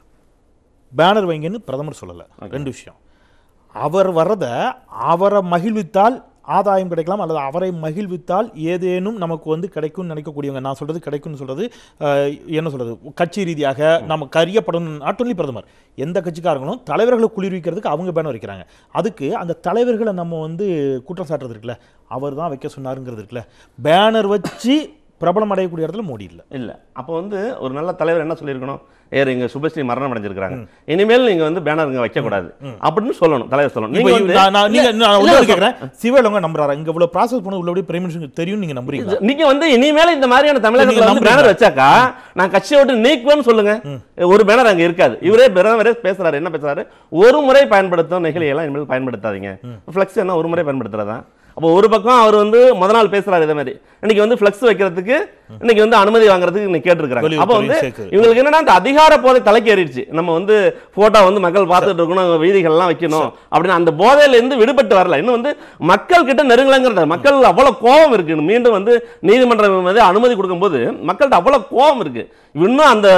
பேனர் வைங்கன்னு பிரதமர் சொல்லல ரெண்டு விஷயம் அவர் வர்றதை அவரை மகிழ்வித்தால் ஆதாயம் கிடைக்கலாம் அல்லது அவரை மகிழ்வித்தால் ஏதேனும் நமக்கு வந்து கிடைக்கும்னு நினைக்கக்கூடியவங்க நான் சொல்றது கிடைக்கும்னு சொல்றது அஹ், என்ன சொல்றது கட்சி ரீதியாக நம்ம கரியப்படணும் நாட் ஒன்லி பிரதமர் எந்த கட்சிக்காரங்களும் தலைவர்களை குளிர்விக்கிறதுக்கு அவங்க பேனர் வைக்கிறாங்க அதுக்கு அந்த தலைவர்களை நம்ம வந்து குற்றம் சாட்டுறது இருக்குல்ல அவர் தான் வைக்க சொன்னாருங்கிறது இருக்குல்ல பேனர் வச்சு பிரபலம் அடையக்கூடிய இடத்துல மோடி இல்லை இல்ல அப்போ வந்து ஒரு நல்ல தலைவர் என்ன சொல்லியிருக்கணும் ஏர் இங்க சுபஸ்ரீ மரணம் அடைஞ்சிருக்காங்க இனிமேல் நீங்க வந்து பேனர் இங்க வைக்க கூடாது அப்படின்னு சொல்லணும் தலைவர் சொல்லணும் இப்போ நீங்க வந்து நான் நான் நீங்க நான் இல்ல, உள்ள இல்ல, கேக்குறேன் சிவலங்க நம்புறாரா இங்க இவ்வளவு ப்ராசஸ் பண்ண உள்ளபடி பிரைம் மினிஸ்டருக்கு தெரியும் நீங்க நம்புறீங்களா நீங்க வந்து இனிமேல் இந்த மாதிரியான தமிழகத்துல நீங்க வந்து பேனர் வச்சாக்கா நான் கட்சியை விட்டு நீக்குவேன்னு சொல்லுங்க ஒரு பேனர் அங்க இருக்காது இவரே பிரதமரே பேசுறாரு என்ன பேசுறாரு ஒரு முறை பயன்படுத்தும் நெகிழி எல்லாம் இனிமேல் பயன்படுத்தாதீங்க ஃப்ளெக்ஸ் என்ன ஒரு முறை பயன்படுத்துறதா அப்போ ஒரு பக்கம் அவர் வந்து முத நாள் பேசுறாரு இதே மாதிரி இன்னைக்கு வந்து ஃப்ளெக்ஸ் வைக்கிறதுக்கு இன்னைக்கு வந்து அனுமதி வாங்குறதுக்கு இன்னைக்கு கேட்டிருக்காங்க அப்போ வந்து வெளியுறவுத்துறை சேர்க்குது. இவங்களுக்கு என்னன்னா அந்த அதிகார போதை தலைக்கு ஏறிடுச்சு நம்ம வந்து போட்டோ வந்து மக்கள் பார்த்துட்டு இருக்கணும் வீதிகள்லாம் வைக்கணும் அப்படின்னு அந்த போதையில இருந்து விடுபட்டு வரல இன்னும் வந்து மக்கள் கிட்ட நெருங்கலங்கிறது மக்கள் அவ்வளவு கோபம் இருக்கு மீண்டும் வந்து நீதிமன்றம் வந்து அனுமதி கொடுக்கும்போது மக்கள்கிட்ட அவ்வளவு கோபம் இருக்கு இன்னும் அந்த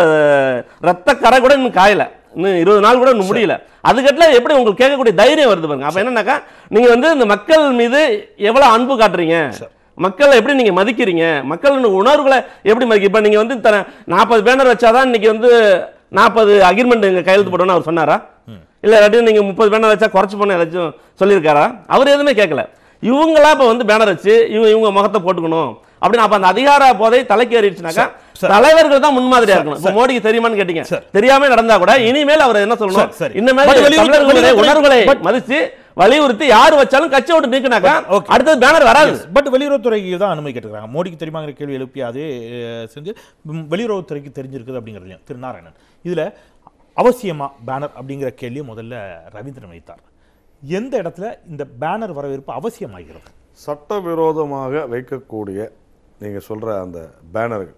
ரத்த கரை கூட இன்னும் காயல இன்னும் இருபது நாள் கூட இன்னும் முடியல அதுக்கட்டுல எப்படி உங்களுக்கு கேட்கக்கூடிய தைரியம் வருது பாருங்க அப்ப என்னன்னாக்கா நீங்க வந்து இந்த மக்கள் மீது எவ்வளவு அன்பு காட்டுறீங்க மக்களை எப்படி நீங்க மதிக்கிறீங்க மக்களின் உணர்வுகளை எப்படி மதிக்க இப்ப நீங்க வந்து நாற்பது பேனர் வச்சாதான் இன்னைக்கு வந்து நாற்பது அக்ரிமெண்ட் இங்க கையெழுத்து போடணும்னு அவர் சொன்னாரா இல்ல இல்லாட்டி நீங்க முப்பது பேனர் வச்சா குறைச்சு பண்ண ஏதாச்சும் சொல்லியிருக்காரா அவர் எதுவுமே கேட்கல இவங்களா இப்ப வந்து பேனர் வச்சு இவங்க இவங்க முகத்தை போட்டுக்கணும் அப்படின்னு அப்ப அந்த அதிகார போதை தலைக்கு ஏறிடுச்சுனாக்கா சார். தலைவர்கள் தான் முன்மாதிரியா இருக்கணும் இப்ப மோடிக்கு தெரியுமான்னு கேட்டீங்க சார். தெரியாம நடந்தா கூட இனிமேல் அவர் என்ன சொல்லணும் சார், சரி. இனிமேல் But வெளியுறவு- தமிழர்களுடைய வெளியுறவு- உணர்வுகளை but- மதிச்சு வலியுறுத்தி யார் வச்சாலும் கட்சியை விட்டு நீக்கினாக்கா But- okay. அடுத்தது பேனர் வராது பட் வெளியுறவுத்துறைக்கு தான் அனுமதி கேட்டுருக்காங்க மோடிக்கு தெரியுமாங்கிற கேள்வி எழுப்பி அதே அஹ், செஞ்சு ம், வெளியுறவுத்துறைக்கு தெரிஞ்சிருக்குது அப்படிங்கிறதுலையும் திரு நாராயணன் இதுல அவசியமா பேனர் அப்படிங்கிற கேள்வியை முதல்ல ரவீந்திரன் வைத்தார் எந்த இடத்துல இந்த பேனர் வரவேற்பு அவசியமாகிறது சட்டவிரோதமாக வைக்கக்கூடிய நீங்கள் சொல்கிற அந்த பேனர்கள்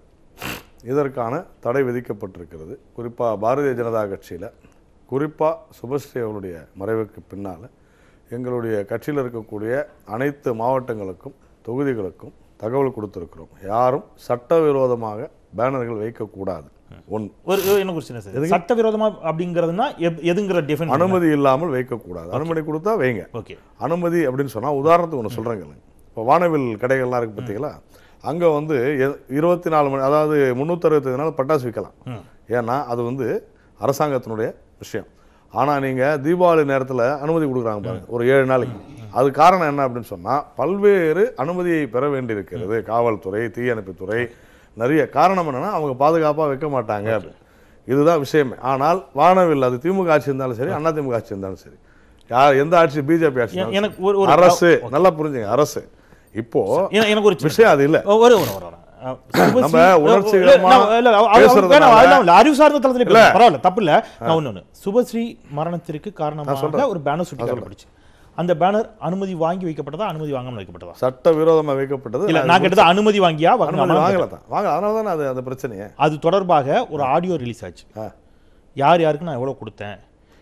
இதற்கான தடை விதிக்கப்பட்டிருக்கிறது குறிப்பாக பாரதிய ஜனதா கட்சியில் குறிப்பாக சுபஸ்ரீ அவருடைய மறைவுக்கு பின்னால் எங்களுடைய கட்சியில் இருக்கக்கூடிய அனைத்து மாவட்டங்களுக்கும் தொகுதிகளுக்கும் தகவல் கொடுத்துருக்கிறோம் யாரும் சட்டவிரோதமாக பேனர்கள் வைக்கக்கூடாது ஒன்று ஒரு ஒரு- என்ன ஒரு சின்ன சார் சட்டவிரோதமா அப்படிங்கிறதுனா எப்- எதுங்கிற டிஃபன் அனுமதி இல்லாமல் வைக்கக்கூடாது அனுமதி கொடுத்தா வைங்க ஓகே அனுமதி அப்படின்னு சொன்னால் உதாரணத்துக்கு ஒன்று சொல்கிறேங்க இப்போ வானவில் கடைகள்லாம் இருக்குது பார்த்தீங்களா அங்கே வந்து எ- இருபத்தி நாலு மணி அதாவது முந்நூற்றறுபத்தஞ்சு நாள் பட்டாசு விற்கலாம் ஏன்னா அது வந்து அரசாங்கத்தினுடைய விஷயம் ஆனால் நீங்கள் தீபாவளி நேரத்தில் அனுமதி கொடுக்குறாங்க பாருங்க ஒரு ஏழு நாளைக்கு அது காரணம் என்ன அப்படின்னு சொன்னால் பல்வேறு அனுமதியை பெற வேண்டியிருக்கிறது காவல்துறை தீயணைப்புத்துறை நிறைய காரணம் என்னன்னா அவங்க பாதுகாப்பாக வைக்க மாட்டாங்க இதுதான் விஷயமே ஆனால் வானவில் அது திமுக ஆட்சி இருந்தாலும் சரி அண்ணா திமுக ஆட்சி இருந்தாலும் சரி யார் எந்த ஆட்சி பிஜேபி ஆட்சி எ- இருந்தாலும் எனக்கு சரி. ஒரு- ஒரு- அரசு நல்லா புரிஞ்சுங்க அரசு இப்போ என- எனக்கு ஒரு சின்ன- விஷயம் அது இல்ல ஒரு ஒரு ஒரு ஒரு அஹ், சுபஸ்ரீ- நம்ம உணர்ச்சிகரமா இல்ல, இல்ல, இல்ல, அவ- அவ- பேசுறதுனால- வேணாம், அதெல்லாம் இல்ல, அறிவு சார்ந்த தளத்துல இல்ல. பேசு. பரவாயில்ல தப்பு இல்ல நான் ஒண்ணு ஒண்ணு சுபஸ்ரீ மரணத்திற்கு காரணமாக ஒரு பேனர் சுட்டி காட்டப்பட்டுச்சு அந்த பேனர் அனுமதி வாங்கி வைக்கப்பட்டதா அனுமதி வாங்காம வைக்கப்பட்டதா சட்ட விரோதமா வைக்கப்பட்டது இல்ல நான் நான் கேட்டது அனுமதி வாங்கியா அனுமதி வாங்காம வாங்கல தான் வாங்க அதனால தானே அது அந்த பிரச்சனையே அது தொடர்பாக ஒரு ஆடியோ ரிலீஸ் ஆச்சு ஆ. யார் யாருக்கு நான் எவ்வளவு கொடுத்தேன்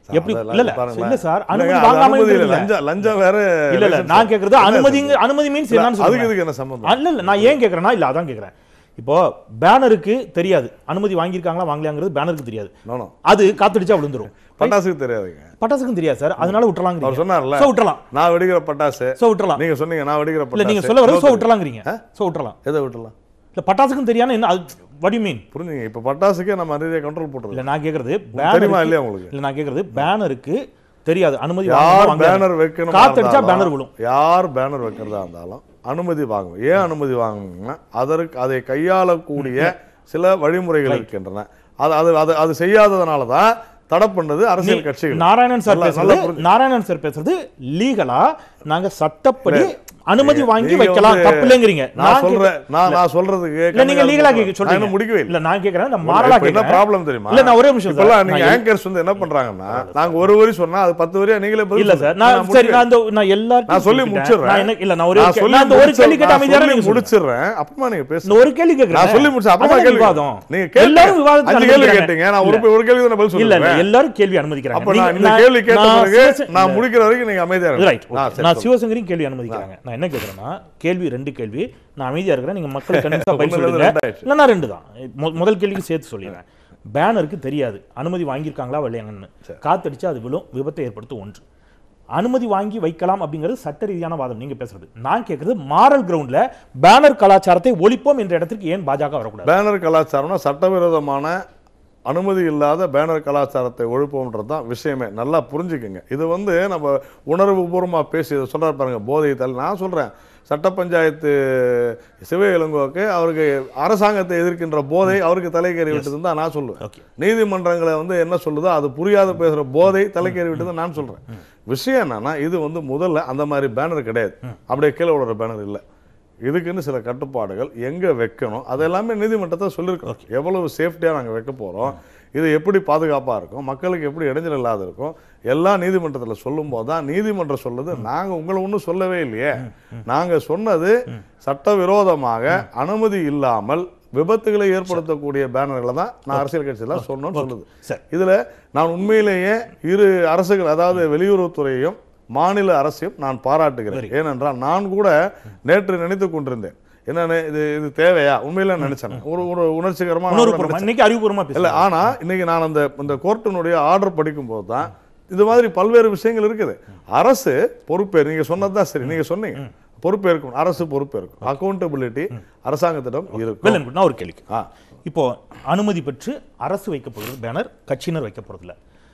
எப்படி அதெல்லாம் இல்ல இல்ல பாருங்களேன். இல்ல சார் இல்லைங்க, அனுமதி அது வாங்காம அனுமதி இல்ல, இருக்கிறது இல்ல. லஞ்சம் லஞ்சம் வேற இல்ல இல்ல license நான் கேக்குறது என்ன அனுமதி சொல்றீங்க? அனுமதி மீன்ஸ் இல்ல, என்னன்னு அதுக்கு சொல்லுங்க இதுக்கு என்ன சம்பந்தம் இல்ல இல்ல நான் ஏன் கேக்குறேன்னா இல்ல அதான் கேக்குறேன் இப்போ பேனருக்கு தெரியாது அனுமதி வாங்கியிருக்காங்களா வாங்கலையாங்கிறது பேனருக்கு தெரியாது நோ, நோ. அது காத்தடிச்சா விழுந்துரும் பட்டாசுக்கு தெரியாதுங்க பட்டாசுக்கும் தெரியாது சார் அதனால விட்டுறலாங்கிறீங்க அவர் சொன்னார்ல சோ விட்டுறலாம் நான் வெடிக்கிற பட்டாசு சோ விட்டுறலாம் நீங்க சொன்னீங்க நான் வெடிக்கிற இல்ல பட்டாசு நீங்க சொல்ல வரது சோ இன்னொருத்தர் விட்டுறலாங்கிறீங்க சோ விட்டுறலாம் எதை விட்டுலாம் இல்ல பட்டாசுக்கும் தெரியாம என்ன அது what do you mean புரிஞ்சுங்க இப்ப பட்டாசுக்கே நம்ம நிறைய கண்ட்ரோல் போட்டுருக்கோம் இல்ல நான் கேக்குறது தெரியுமா பேனருக்கு இல்லையா உங்களுக்கு இல்ல நான் கேக்குறது பேனருக்கு தெரியாது அனுமதி யார் வாங்கணுமா பேனர் வாங்கலையா? வைக்கணும் காத்தடிச்சா பேனர் விழும் யார் பேனர் வைக்கிறதா இருந்தாலும் அனுமதி வாங்கணும் ஏன் அனுமதி வாங்கணும்னா அதற்கு அதை கையாளக்கூடிய சில வழிமுறைகள் இருக்கின்றன அது அது அது அது செய்யாததுனால தான் தடை பண்ணது அரசியல் கட்சிகள் நாராயணன் சார் நல்லா- நல்லா பேசுறது புரிஞ்சு- நாராயணன் சார் பேசுறது லீகலா நாங்க சட்டப்படி அனுமதி நீங்க- வாங்கி நீங்க வைக்கலாம் வந்து- தப்பு இல்லைங்கிறீங்க நான் சொல்றேன் நான் நான் சொல்றதுக்கு இல்ல நீங்க லீகலா கேக்க நான் சொல்றீங்க இன்னும் முடிக்கவே இல்லை இல்ல நான் கேக்குறேன் நான் மாறலா இப்ப என்ன கேக்குறேன் ப்ராப்ளம் தெரியுமா இல்ல நான் ஒரே நிமிஷம் சார் இப்பெல்லாம் நீங்க நான் ஆங்கர்ஸ் வந்து என்ன பண்றாங்கன்னா நாங்க ஒரு வரி சொன்னா அது பத்து வரியா நீங்களே பதில் இல்ல சொல்லுங்க. சார் நான் சரி முடிக்கவே நான் அந்த நான் எல்லாரும் நான் சொல்லி முடிச்சிடுறேன் நான் என்ன இல்ல நான் ஒரே நான் கே- சொல்லி நான் அந்த ஒரு முடிச்சு- கேள்வி கேட்ட நான் அமைதியா சொல்லி நீங்க முடிச்சு முடிச்சிடுறேன் அப்புறமா நீங்க பேசுங்க இந்த ஒரு கேள்வி கேக்குறேன் நான் சொல்லி முடிச்சேன் அப்புறமா அதானே கேள்வி விவாதம் நீங்க கேள்வி எல்லாரும் விவாதத்துக்கு அஞ்சு கேள்வி அனுமதிக்கிறாங்க. கேட்டீங்க நான் ஒரு இல்ல. ஒரு கேள்வி தான் பதில் இல்ல இல்ல சொல்லுவேன் எல்லாரும் கேள்வி அனுமதிக்கிறாங்க அப்ப நான் நீங்க- இந்த கேள்வி கேட்ட நான் பிறகு சிவசே- நான் இல்ல. முடிக்கிற வரைக்கும் நீங்க அமைதியா இருங்க ரைட் ஆ, சரி, நான் சொல்லுங்க. சிவசங்கரையும் கேள்வி அனுமதிக்கிறாங்க நான் என்ன கேக்குறேன்னா கேள்வி ரெண்டு கேள்வி நான் அமைதியா இருக்கிறேன் நீங்க மக்களுக்கு கண்டிப்பா பதில் ஒண்ணுல இருந்து சொல்லுங்க ரெண்டாயிடுச்சு. இல்ல நான் ரெண்டு தான் மொ- முதல் கேள்விக்கு சேர்த்து சொல்லிடுறேன் பேனருக்கு தெரியாது அனுமதி வாங்கியிருக்காங்களா இல்லையாங்கன்னு காத்தடிச்சு அது விழும் விபத்தை ஏற்படுத்தும் ஒன்று அனுமதி வாங்கி வைக்கலாம் அப்படிங்கிறது சட்ட ரீதியான வாதம் நீங்க பேசுறது நான் கேட்கறது மாரல் கிரவுண்ட்ல பேனர் கலாச்சாரத்தை ஒழிப்போம் என்ற இடத்திற்கு ஏன் பாஜக வரக்கூடாது பேனர் கலாச்சாரம்னா சட்டவிரோதமான அனுமதி இல்லாத பேனர் கலாச்சாரத்தை ஒழிப்போம்ன்றது தான் விஷயமே நல்லா புரிஞ்சுக்குங்க இது வந்து நம்ம உணர்வு பூர்வமாக பேசி இதை சொல்றாரு பாருங்க போதை தல் நான் சொல்றேன் சட்ட பஞ்சாயத்து சிவ இளங்கோவுக்கு அவருக்கு அரசாங்கத்தை எதிர்க்கின்ற போதை அவருக்கு தலைக்கேறி விட்டதுன்னு தான் நான் சொல்லுவேன் Okay. நீதிமன்றங்களை வந்து என்ன சொல்லுதோ அது புரியாத பேசுற போதை தலைக்கேறி விட்டது நான் சொல்றேன் விஷயம் என்னன்னா இது வந்து முதல்ல அந்த மாதிரி பேனர் கிடையாது அப்படியே கீழே விடுற பேனர் இல்லை இதுக்குன்னு சில கட்டுப்பாடுகள் எங்க வைக்கணும் அது எல்லாமே நீதிமன்றத்தை சொல்லியிருக்கோம் எவ்வளவு சேஃப்டியா நாங்க வைக்க போறோம் இது எப்படி பாதுகாப்பா இருக்கும் மக்களுக்கு எப்படி இடைஞ்சல் இல்லாத இருக்கும் எல்லாம் நீதிமன்றத்துல சொல்லும் போது தான் நீதிமன்றம் சொல்லுது நாங்க உங்களை ஒன்றும் சொல்லவே இல்லையே நாங்க சொன்னது சட்டவிரோதமாக அனுமதி இல்லாமல் விபத்துகளை ஏற்படுத்தக்கூடிய பேனர்களை தான் நான் அரசியல் கட்சியெல்லாம் சொன்னோம்னு சொல்லுது சரி இதுல நான் உண்மையிலேயே இரு அரசுகள் அதாவது வெளியுறவுத்துறையும் மாநில அரசையும் நான் பாராட்டுகிறேன் ஏனென்றால் நான் கூட நேற்று நினைத்து கொண்டிருந்தேன் என்னன்னு இது இது தேவையா உண்மையில நினைச்சேன் ஒரு ஒரு உணர்ச்சிகரமா நான் கூட உணர்வுபூர்வமா இன்னைக்கு அறிவுபூர்வமா இல்ல பேசல ஆனா இன்னைக்கு நான் அந்த இந்த கோர்ட்டினுடைய ஆர்டர் படிக்கும் போது தான் இது மாதிரி பல்வேறு விஷயங்கள் இருக்குது அரசு பொறுப்பேறு நீங்க சொன்னதுதான் சரி நீங்க சொன்னீங்க பொறுப்பேற்கும் அரசு பொறுப்பேற்கும் அக்கௌண்டபிலிட்டி அரசாங்கத்திடம் இருக்கும் வெல் நான் ஒரு கேள்வி ஆ. இப்போ அனுமதி பெற்று அரசு வைக்க போகிறது பேனர் கட்சியினர் வைக்க போறதில்ல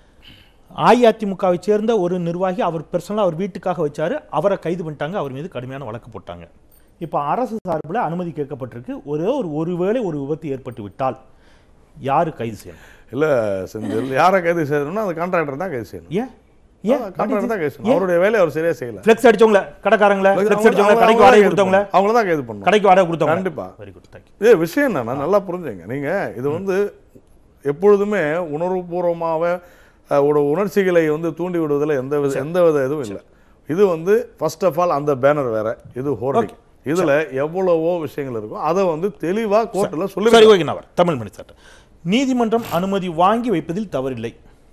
அஇஅதிமுகவை சேர்ந்த ஒரு நிர்வாகி அவர் பர்சனலாக அவர் வீட்டுக்காக வச்சாரு அவரை கைது பண்ணிட்டாங்க அவர் மீது கடுமையான வழக்கு போட்டாங்க இப்போ அரசு சார்பில் அனுமதி கேட்கப்பட்டிருக்கு ஒரே ஒரு ஒருவேளை ஒரு விபத்து ஏற்பட்டு விட்டால் யாரு கைது செய்யணும் இல்ல செந்தில் யாரை கைது செய்யணும்னா அந்த கான்ட்ராக்டர் தான் கைது செய்யணும் ஏன் ஏன் கான்ட்ராக்டர் தான் கைது செய்யணும் அவருடைய வேலையை அவர் சரியா செய்யல ஃப்ளெக்ஸ் அடிச்சவங்கள கடைக்காரங்கள ஃப்ளெக்ஸ் அடிச்சவங்கள கடைக்கு வாடகை கொடுத்தவங்கள அவங்கள தான் கைது பண்ணணும் கடைக்கு வாடகை கொடுத்தவங்க கண்டிப்பா. வெரி குட் தேங்க்யூ இதே விஷயம் என்னன்னா நல்லா புரிஞ்சுங்க நீங்க இது வந்து எப்பொழுதுமே உணர்வுபூர்வமாக அஹ், ஒரு உணர்ச்சிகளை வந்து தூண்டி விடுவதில் எந்த வித எந்த வித இதுவும் இல்லை இது வந்து ஃபர்ஸ்ட் ஆஃப் ஆல் அந்த பேனர் வேற இது ஹோர்டிங் இதுல எவ்வளவோ விஷயங்கள் இருக்கும் அதை வந்து தெளிவா கோர்ட்டில் சொல்லி சரி ஓகே நான் வரேன். தமிழ் மணி சார் நீதிமன்றம் அனுமதி வாங்கி வைப்பதில் தவறில்லை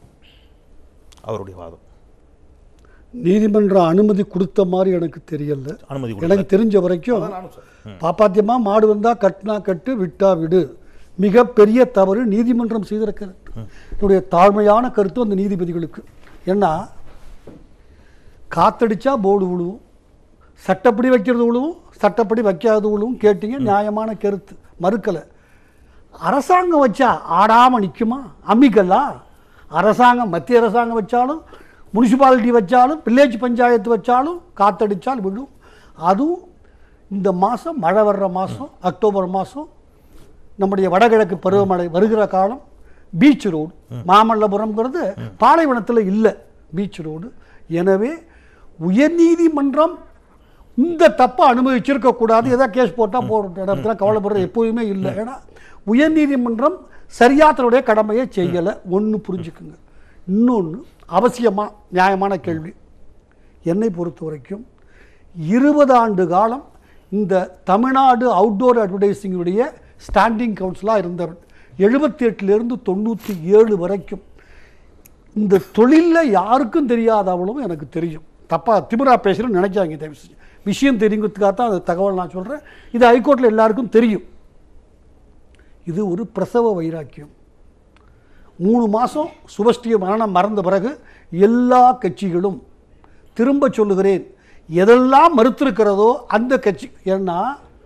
அவருடைய வாதம் நீதிமன்றம் அனுமதி கொடுத்த மாதிரி எனக்கு தெரியல அனுமதி கொடுக்கல. எனக்கு தெரிஞ்ச வரைக்கும் நானும் சொல்றேன். பாப்பாத்தியமா மாடு வந்தா கட்டினா கட்டு விட்டா விடு மிகப்பெரிய தவறு நீதிமன்றம் செய்திருக்கிறது என்னுடைய தாழ்மையான கருத்து அந்த நீதிபதிகளுக்கு ஏன்னா காத்தடிச்சா போர்டு விழுவும் சட்டப்படி வைக்கிறது விழுவும் சட்டப்படி வைக்காதது விழுவும் கேட்டீங்க நியாயமான கருத்து மறுக்கலை அரசாங்கம் வச்சா ஆடாம நிக்குமா அம்மிக்கல்லா அரசாங்கம் மத்திய அரசாங்கம் வச்சாலும் முனிசிபாலிட்டி வச்சாலும் வில்லேஜ் பஞ்சாயத்து வச்சாலும் காத்தடிச்சால் விழும் அதுவும் இந்த மாதம் மழை வர்ற மாதம் அக்டோபர் மாதம் நம்முடைய வடகிழக்கு பருவமழை வருகிற காலம் பீச் ரோடு மாமல்லபுரம்ங்கிறது பாலைவனத்தில் இல்லை பீச் ரோடு எனவே உயர்நீதிமன்றம் இந்த தப்பை அனுமதிச்சிருக்க கூடாது ஏதாவது கேஸ் போட்டால் போகிற இடத்துல கவலைப்படுறது எப்போதுமே இல்லை ஏன்னா உயர்நீதிமன்றம் சரியா தன்னுடைய கடமையை செய்யலை ஒன்று புரிஞ்சுக்குங்க இன்னொன்று அவசியமாக நியாயமான கேள்வி என்னை பொறுத்த வரைக்கும் இருபது ஆண்டு காலம் இந்த தமிழ்நாடு அவுட்டோர் அட்வர்டைஸிங்குடைய ஸ்டாண்டிங் கவுன்சிலாக இருந்தவர் எழுபத்தி எட்டுலேருந்து தொண்ணூற்றி ஏழு வரைக்கும் இந்த தொழிலில் யாருக்கும் தெரியாத அவ்வளவும் எனக்கு தெரியும் தப்பா திமிரா பேசுகிறேன்னு நினைக்காங்க தயவு செஞ்சு விஷயம் தெரியுங்கிறதுக்காக தான் அந்த தகவல் நான் சொல்கிறேன் இது ஹைகோர்ட்டில் எல்லாருக்கும் தெரியும் இது ஒரு பிரசவ வைராக்கியம் மூணு மாதம் சுபஸ்ரீ மரணம் மறந்த பிறகு எல்லா கட்சிகளும் திரும்ப சொல்லுகிறேன் எதெல்லாம் மறுத்திருக்கிறதோ அந்த கட்சி ஏன்னா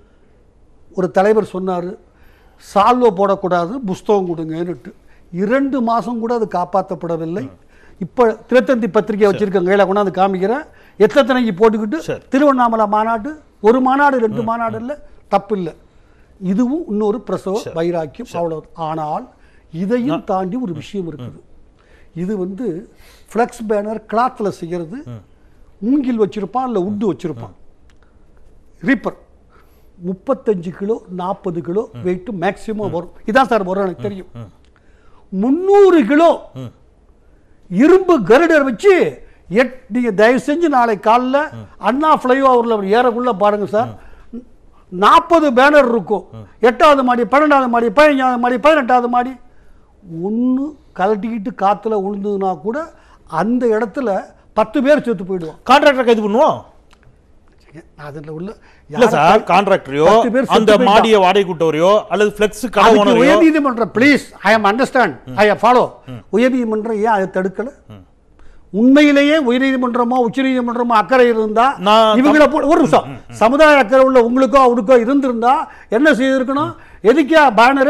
ஒரு தலைவர் சொன்னார் சால்வை போடக்கூடாது புஸ்தகம் கொடுங்கன்னுட்டு இரண்டு மாதம் கூட அது காப்பாற்றப்படவில்லை இப்போ தினத்தந்தி பத்திரிகை வச்சிருக்கேன் கையில் கொண்டாந்து காமிக்கிறேன் எத்தனைக்கு போட்டுக்கிட்டு சரி. திருவண்ணாமலை மாநாடு ஒரு மாநாடு ரெண்டு மாநாடு இல்லை தப்பு இல்லை இதுவும் இன்னொரு பிரசவ வைராக்கியம் அவ்வளவு ஆனால் இதையும் தாண்டி ஒரு விஷயம் இருக்குது இது வந்து ஃப்ளெக்ஸ் பேனர் கிளாத்தில் செய்கிறது மூங்கில் வச்சிருப்பான் இல்லை உட்டு வச்சிருப்பான் ரீப்பர் முப்பத்தஞ்சு கிலோ நாற்பது கிலோ வெயிட் மேக்சிமம் வரும் இதான் சார் வரும் எனக்கு தெரியும் முந்நூறு கிலோ இரும்பு கருடர் வச்சு எட் நீங்க தயவு செஞ்சு நாளை காலைல அண்ணா ஃப்ளைஓவரில் ஏறக்குள்ள பாருங்க சார் நாற்பது பேனர் இருக்கும் எட்டாவது மாடி பன்னெண்டாவது மாடி பதினஞ்சாவது மாடி பதினெட்டாவது மாடி ஒன்று கலட்டிக்கிட்டு காத்துல விழுந்ததுன்னா கூட அந்த இடத்துல பத்து பேர் செத்து போயிடுவோம் கான்ட்ராக்டர் கைது பண்ணுவோம் அதில் உள்ள இல்ல சார் கான்ட்ராக்டரையோ பத்து பேர் செத்து அந்த போயிட்டா. மாடியை வாடகை கூட்டவரையோ அல்லது பிளெக்ஸ் கடை அதுக்கு ஓனரையோ உயர்நீதிமன்றம் please I am understand I follow உயர்நீதிமன்றம் ஏன் அதை தடுக்கல உண்மையிலேயே உயர்நீதிமன்றமோ உச்சநீதிமன்றமோ அக்கறை இருந்தா நான் இவங்கள போ- ஒரு நிமிஷம் சமுதாய அக்கறை உள்ள உங்களுக்கோ அவருக்கோ இருந்திருந்தா என்ன செய்திருக்கணும் எதுக்கா பேனரு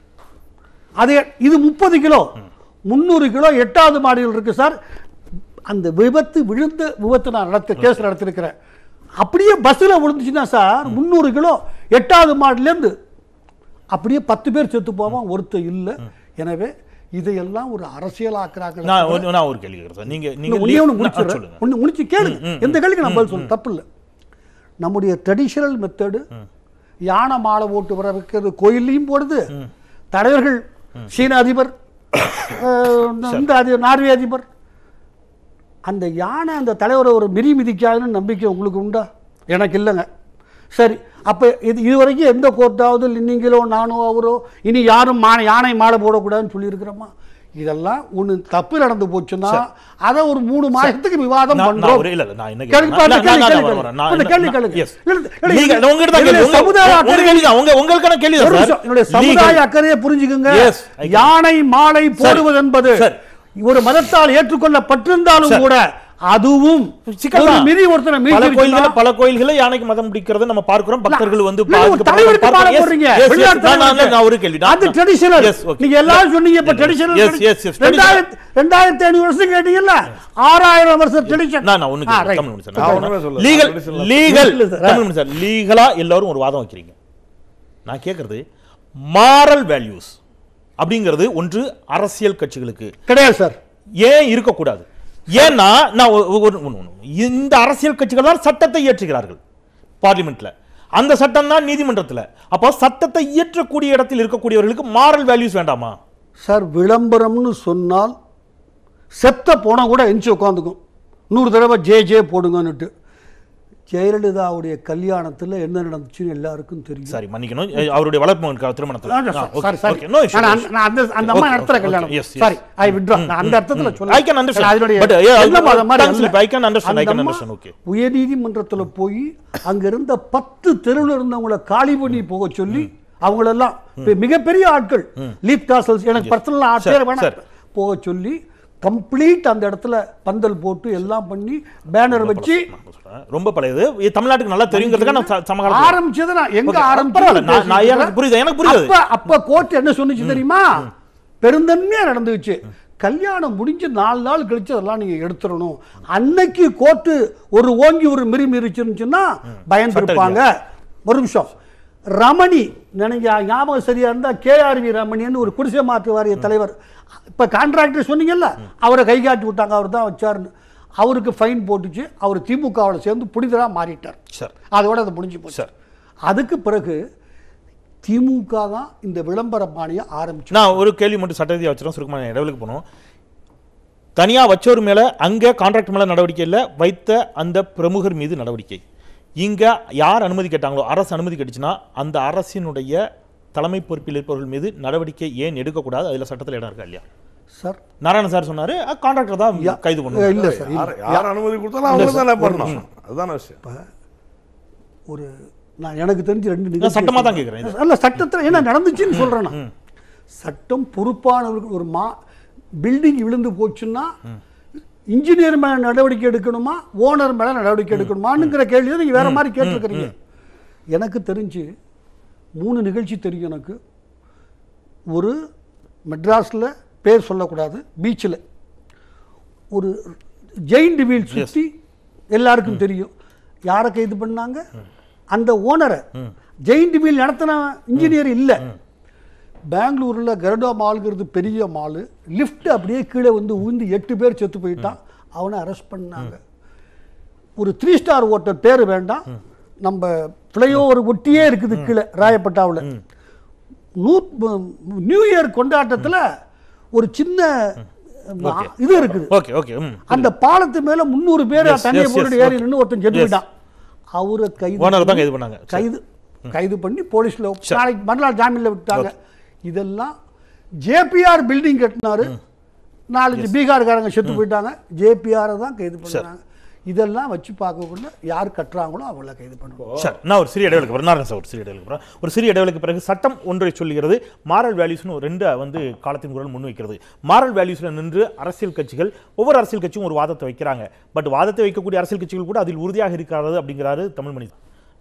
அது இது முப்பது கிலோ முந்நூறு கிலோ எட்டாவது மாடியில் இருக்கு சார் அந்த விபத்து விழுந்த விபத்து நான் நடத்த கேஸ் நடத்திருக்கிறேன் அப்படியே பஸ்ஸில் விழுந்துச்சுன்னா சார் முந்நூறு கிலோ எட்டாவது மாடிலேருந்து அப்படியே பத்து பேர் செத்து போவான் ஒருத்தர் இல்லை எனவே இதையெல்லாம் ஒரு அரசியலாக்குறாங்க நான் ஒரு- நான் ஒரு கேள்வி கேட்கிறேன் சார் நீங்க நீங்க இன்னும் ஒண்ணே ஒண்ணு லீ- முடிச்சிடுறேன். சொல்லுங்க ஒண்ணு முடிச்சு கேளுங்க எந்த கேள்விக்கு நான் பதில் சொல்ல தப்பு இல்லை நம்முடைய ட்ரெடிஷனல் மெத்தடு யானை மாலை ஓட்டு வர வைக்கிறது கோயில்லையும் போடுது தலைவர்கள் சீன அதிபர் அஹ், இந்த அதிபர் நார்வே அதிபர் அந்த யானை அந்த தலைவரை ஒரு மிதி மிதிக்காதுன்னு நம்பிக்கை உங்களுக்கு உண்டா எனக்கு இல்லைங்க சரி அப்போ இது இதுவரைக்கும் எந்த கோர்ட்டாவது நீங்களோ நானோ அவரோ இனி யாரும் மா யானை மாலை போடக்கூடாதுன்னு சொல்லியிருக்கிறோமா இதெல்லாம் ஒன்று தப்பு நடந்து போச்சுன்னா அதை ஒரு மூணு மாதத்துக்கு விவாதம் நான்- நான் பண்றோம் ஒரு- இல்ல, இல்ல, நான் என்ன கேள்வி கேட்கிறேன். பாருங்க, நான் கேள்வி, நான் கேள்வி, வரேன், வரேன். நான் அந்த என்ன- கேள்வி நான்- கேளுங்க. yes. இல்ல, இல்ல, நீங்க- இல்ல, உங்ககிட்ட தான் என்னுடைய கேள்வி. உங்க- சமுதாய உங்க அக்கறை- கேள்வி தான். உங்க- உங்களுக்கான கேள்வி தான் ஒரு சார். நிமிஷம், என்னுடைய Legal. சமுதாய அக்கறையை புரிஞ்சுக்குங்க Yes, I can. யானை மாலை போடுவது என்பது சரி. ஒரு மதத்தால் ஏற்றுக்கொள்ளப்பட்டிருந்தாலும் சரி. கூட அதுவும் சிக்கல் ஒரு தான். மிதி ஒருத்தனை பல மீறிடுச்சுன்னா- கோயில்கள பல கோயில்கள யானைக்கு மதம் பிடிக்கிறத நம்ம பார்க்கிறோம் பக்தர்கள் வந்து இல்ல, ஒரு பாதிக்கப்படுறத தலைவருக்கு பார்க்கிறோம். மாலை Yes, போடுறீங்க. yes, yes. வெளிநாட்டு நான் நான் தலைவருக்கு. நான் ஒரு கேள்வி நான்- அது நான்- traditional. Yes, okay. நீங்க எல்லாரும் சொன்னீங்க இப்ப traditional. Yes, yes, yes. ரெண்டாயிரத்து- ரெண்டாயிரத்து ஐநூறு வருஷம் கேட்டீங்கல்ல ஆறாயிரம் வருஷம் tradition. நான் நான் ஒண்ணு ஆ, கேட்கிறேன். right. தமிழ் மனுஷன். நான் ஒண்ணுமே சொல்லல. லீகல் நான் சொல்லல. லீகல் இல்ல சார். தமிழ் மனுஷன். லீகலா எல்லாரும் ஒரு வாதம் வைக்கிறீங்க நான் கேட்கறது மாரல் வேல்யூஸ் அப்படிங்கிறது ஒன்று அரசியல் கட்சிகளுக்கு கிடையாது சார் ஏன் இருக்கக்கூடாது ஏன்னா நான் ஒ- ஒ- ஒண்ணு- ஒண்ணு- ஒண்ணு. இந்த அரசியல் கட்சிகள் தான் சட்டத்தை இயற்றுகிறார்கள் பார்லிமெண்ட்ல அந்த சட்டம் தான் நீதிமன்றத்துல அப்போ சட்டத்தை இயற்றக்கூடிய இடத்தில் இருக்கக்கூடியவர்களுக்கு மாரல் வேல்யூஸ் வேண்டாமா சார் விளம்பரம்னு சொன்னால் செத்த போனா கூட எஞ்சி உட்காந்துக்கும் நூறு தடவை ஜே ஜே போடுங்கன்னுட்டு ஜெயலலிதாவுடைய கல்யாணத்தில் என்ன நடந்துச்சுன்னு எல்லாருக்கும் தெரியும் சரி மன்னிக்கணும் எ, அவருடைய வளர்ப்பு மகனுக்கு திருமணத்துல ஆ, ஆ, sir, okay, sorry, sorry. okay, no issue, நான் no அந்த- நான் அந்த அந்த அம்மா Okay, நடத்துற okay, கல்யாணம் yes, yes. Sorry I withdraw நான் அந்த அர்த்தத்துல சொல்ல I can understand. அதனுடைய But, yeah, எந்த I- மதம் மாதிரி thanks, அல்ல. I can understand, I அந்த can அம்மா understand, okay. உயர்நீதிமன்றத்துல போய் அங்க இருந்த பத்து தெருவில் இருந்தவங்கள காலி பண்ணி போக சொல்லி அவங்களெல்லாம் இப்ப மிகப்பெரிய ஆட்கள் லீப் காசல்ஸ் எனக்கு பர்சனலா சரி, பேர் வேணாம் சரி. போக சொல்லி கம்ப்ளீட் அந்த இடத்துல பந்தல் போட்டு எல்லாம் பண்ணி பேனர் வச்சு நான் சொல்றேன். ரொம்ப பழையது இது தமிழ்நாட்டுக்கு நல்லா தெரியுங்கிறதுக்காக நான் ச- சமகாலத்துல ஆரம்பிச்சது நான் எங்க Okay, பரவாயில்ல. நான்- நான் ஆரம்பிச்சு எனக்கு புரியுது, எனக்கு புரியுது. அப்ப அப்ப கோர்ட் என்ன சொன்னுச்சு தெரியுமா பெருந்தன்மையா நடந்துச்சு கல்யாணம் முடிஞ்சு நாலு நாள் கழிச்சு அதெல்லாம் நீங்க எடுத்துடணும் அன்னைக்கு கோர்ட்டு ஒரு ஓங்கி ஒரு மிரி மிரிச்சிருந்துச்சுன்னா பயந்துருப்பாங்க ஒரு நிமிஷம் ரமணி நினைங்க ஞாபகம் சரியா இருந்தா கேஆர்வி ரமணின்னு ஒரு குடிசை மாற்று வாரிய தலைவர் இப்ப கான்ட்ராக்டர் சொன்னீங்கல்ல அவரை கை காட்டி விட்டாங்க அவர் தான் வச்சாருன்னு அவருக்கு ஃபைன் போட்டுச்சு அவர் திமுகவோட சேர்ந்து புனிதரா மாறிட்டார் சரி அதோட அது முடிஞ்சு போச்சு சரி. அதுக்கு பிறகு திமுக தான் இந்த விளம்பர பாணியை ஆரம்பிச்சு நான் ஒரு கேள்வி மட்டும் சட்டரீதியாக வச்சிடும் சுருக்கமான இடவுக்கு போனோம் தனியா வச்சவர் மேல அங்க கான்ட்ராக்ட் மேல நடவடிக்கை இல்ல வைத்த அந்த பிரமுகர் மீது நடவடிக்கை இங்க யார் அனுமதி கேட்டாங்களோ அரசு அனுமதி கேட்டுச்சுன்னா அந்த அரசினுடைய தலைமை பொறுப்பில் இருப்பவர்கள் மீது நடவடிக்கை ஏன் எடுக்கக்கூடாது அதுல சட்டத்தில் இடம் இருக்கா இல்லையா சார் நாராயண சார் சொன்னாரு கான்ட்ராக்டர் தான் கைது பண்ணுவாங்க இல்லை சார் யார் யார் அனுமதி கொடுத்தாலும் அவங்க தானே பண்ணணும் அதுதானே விஷயம் ஒரு நான் எனக்கு தெரிஞ்சு ரெண்டு நிகழ்ச்சி சட்டமா தான் கேக்குறேன் இது. அல்ல சட்டத்தில் என்ன நடந்துச்சுன்னு சொல்றேன் நான் சட்டம் பொறுப்பானவர்கள் ஒரு மா பில்டிங் விழுந்து போச்சுன்னா இன்ஜினியர் மேல நடவடிக்கை எடுக்கணுமா ஓனர் மேல நடவடிக்கை எடுக்கணுமான்னுங்கிற கேள்வி நீங்க வேற மாதிரி கேட்டிருக்கிறீங்க எனக்கு தெரிஞ்சு மூணு நிகழ்ச்சி தெரியும் எனக்கு ஒரு மெட்ராஸ்ல பேர் சொல்லக்கூடாது பீச்சில் ஒரு ஜெயிண்ட் வீல் சுற்றி எல்லாருக்கும் தெரியும் யாரை கைது பண்ணாங்க அந்த ஓனரை ஜெயிண்ட் வீல் நடத்தின இன்ஜினியர் இல்லை பெங்களூர்ல கருடா மால்ங்கிறது பெரிய மாலு லிஃப்ட் அப்படியே கீழே வந்து உந்து எட்டு பேர் செத்து போயிட்டான் அவனை அரெஸ்ட் பண்ணாங்க ஒரு த்ரீ ஸ்டார் ஹோட்டல் பேர் வேண்டாம் நம்ம ஃப்ளைஓவர் ஒட்டியே இருக்குது கீழே ராயப்பட்டாவில் நூ நியூ இயர் கொண்டாட்டத்துல ஒரு சின்ன இது இருக்குது ஓகே ஓகே ம் அந்த பாலத்து மேல முந்நூறு பேர் Yes, தண்ணியை yes, போட்டுட்டு yes, ஏறி okay. நின்று ஒருத்தன் செத்து Yes. போயிட்டான் அவரை கைது ஓனர் தான் பண்ணி- கைது பண்ணாங்க சரி. கைது கைது பண்ணி போலீஸ்ல நாளைக்கு மறுநாள் ஜாமீன்ல விட்டாங்க இதெல்லாம் ஜேபிஆர் பில்டிங் கட்டினாரு நாலஞ்சு பீகார்காரங்க செத்து போயிட்டாங்க ஜேபிஆரை தான் கைது பண்ணாங்க இதெல்லாம் வச்சு பார்க்கக்குள்ள யார் கட்டுறாங்களோ அவங்கள கைது பண்ணுவோம் சரி நான் ஒரு சிறிய இடைவெளிக்கு போகிறேன் நாராயண சார் ஒரு சிறிய இடைவெளிக்கு போகிறேன் ஒரு சிறிய இடைவெளிக்கு பிறகு சட்டம் ஒன்றை சொல்லுகிறது மாரல் வேல்யூஸ்னு ஒரு ரெண்டு வந்து காலத்தின் குரல் முன்வைக்கிறது மாரல் வேல்யூஸில் நின்று அரசியல் கட்சிகள் ஒவ்வொரு அரசியல் கட்சியும் ஒரு வாதத்தை வைக்கிறாங்க பட் வாதத்தை வைக்கக்கூடிய அரசியல் கட்சிகள் கூட அதில் உறுதியாக இருக்கிறது அப்படிங்கிறாரு தமிழ்மணி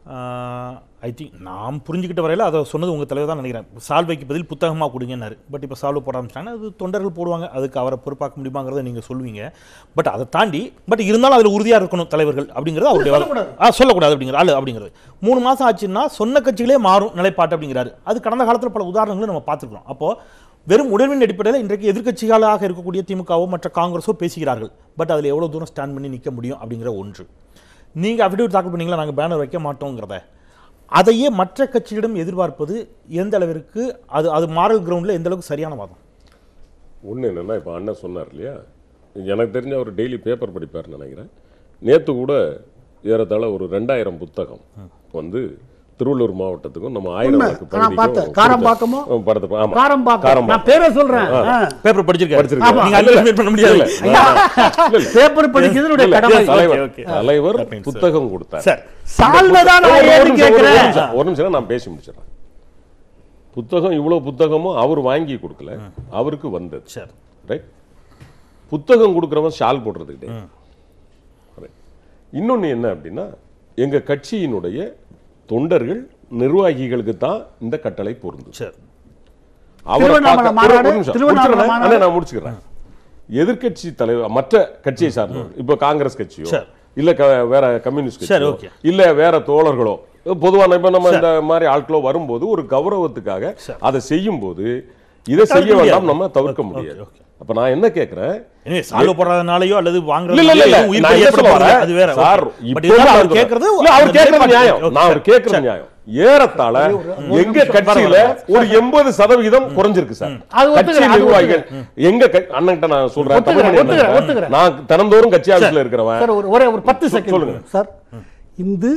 ஐ திங்க் நான் புரிஞ்சுக்கிட்ட வரையில் அதை சொன்னது உங்கள் தலைவர் தான் நினைக்கிறேன் சால்வைக்கு பதில் புத்தகமாக கொடுங்கன்னாரு பட் இப்போ சால்வை போட ஆரம்பிச்சிட்டாங்க அது தொண்டர்கள் போடுவாங்க அதுக்கு அவரை பொறுப்பாக்க முடியுமாங்கிறத நீங்கள் சொல்லுவீங்க பட் அதை தாண்டி பட் இருந்தாலும் அதில் உறுதியாக இருக்கணும் தலைவர்கள் அப்படிங்கிறது அவருடைய சொல்லக்கூடாது. ஆ சொல்லக்கூடாது அப்படிங்கிற ஆளு அப்படிங்கிறது மூணு மாதம் ஆச்சுன்னா சொன்ன கட்சிகளே மாறும் நிலைப்பாட்டு அப்படிங்கிறாரு அது கடந்த காலத்தில் பல உதாரணங்களை நம்ம பார்த்துருக்கோம் அப்போ வெறும் உணர்வின் அடிப்படையில் இன்றைக்கு எதிர்க்கட்சிகளாக இருக்கக்கூடிய திமுகவோ மற்ற காங்கிரஸோ பேசுகிறார்கள் பட் அதில் எவ்வளோ தூரம் ஸ்டாண்ட் பண்ணி நிற்க முடியும் அப்படிங்கிற ஒன்று நீங்கள் அஃபிடேவிட் தாக்கல் பண்ணீங்களா நாங்கள் பேனர் வைக்க மாட்டோங்கிறத அதையே மற்ற கட்சியிடம் எதிர்பார்ப்பது எந்த அளவிற்கு அது அது மாரல் கிரவுண்டில் எந்த அளவுக்கு சரியான வாதம் ஒன்று என்னன்னா இப்போ அண்ணன் சொன்னார் இல்லையா எனக்கு தெரிஞ்ச அவர் டெய்லி பேப்பர் படிப்பார்னு நினைக்கிறேன் நேற்று கூட ஏறத்தாழ ஒரு ரெண்டாயிரம் புத்தகம் வந்து திருவள்ளூர் மாவட்டத்துக்கும் நம்ம ஆயிரம் உண்மை. விளக்கு நான் பார்த்தேன். பகுதிக்கும் காரம்பாக்கமோ? கொடுத்தார். படத்தை பா- ஆமா. காரம்பாக்கம் நான் காரம்பாக்கம். பேரை சொல்றேன் ஆ. பேப்பர் படிச்சிருக்காரு படிச்சிருக்காரு. நீங்க அண்டர்ஸ்டிமேட் பண்ண முடியாது இல்ல, இல்ல. இல்ல, இல்ல. பேப்பர் படிக்கிறது என்னுடைய இல்ல, கடமை தலைவர் okay. தலைவர் That means, sir. புத்தகம் கொடுத்தார் சார் சால்வைதான் நான் ஒரு ஏன்னு நிமிஷம், ஒரு கேட்கிறேன் நிமிஷம், ஒரு நிமிஷம் நான் பேசி முடிச்சிடறேன் புத்தகம் இவ்வளவு புத்தகமும் அவர் வாங்கி கொடுக்கல அவருக்கு வந்தது சார் ரைட் புத்தகம் கொடுக்குறவன் ஷால் போடுறது கிடையாது Right. இன்னொன்னு என்ன அப்படின்னா எங்க கட்சியினுடைய தொண்டர்கள் நிர்வாகிகளுக்கு தான் இந்த கட்டளை பொருந்தும் சார் அவரை திருவண்ணாமலை பார்க்க- மாநாடு, ஒரு நிமிஷம், திருவண்ணாமலை முடிச்சிடுறேன். மாநாடு. அண்ணே, நான் முடிச்சுக்கிறேன் எதிர்க்கட்சி தலைவர் மற்ற கட்சியை சார்ந்தவர்கள் இப்போ காங்கிரஸ் கட்சியோ சரி. இல்ல க- வேற கம்யூனிஸ்ட் சரி, கட்சியோ okay. இல்ல வேற தோழர்களோ பொதுவான இப்ப நம்ம இந்த மாதிரி ஆட்களோ வரும்போது ஒரு கௌரவத்துக்காக அதை செய்யும் போது இதை செய்ய தவிர்க்க வேண்டாம் முடியாது. நம்ம தவிர்க்க Okay, முடியாது okay. அப்ப நான் என்ன கேக்குறேன் எனவே சால்வ போடுறதுனாலயோ அல்லது இல்ல இல்ல வாங்குறதுனாலயோ இல்ல எதுவும் உயிர் நான் பலி என்ன சொல்ல ஏற்பட போறது வரேன், அது வேற சார், Okay. இப்போ But இருந்தாலும் நான் அவர் சொல்றேன். கேட்கறது இல்ல, அவர் அந்த கேட்கறது நிலைப்பாடு. நியாயம் Okay, நான் அவர் சரி, கேட்கறது சரி. நியாயம் ஏறத்தாழ எங்க கட்சியில ஒரு எண்பது சதவிகிதம் குறைஞ்சிருக்கு சார் அது கட்சி ஒத்துக்கிறேன், அது நிர்வாகிகள் எங்க அண்ணன்கிட்ட நான் சொல்றேன் ஒத்துக்கிறேன், தமிழ்மணி ஒத்துக்கிறேன், அண்ணன்கிட்ட. ஒத்துக்கிறேன். நான் தினந்தோறும் கட்சி ஆபீஸ்ல இருக்கிறவன் சார் ஒரு ஒரே ஒரு பத்து சொல்- செகண்ட் சொல்லுங்க. சார் இந்து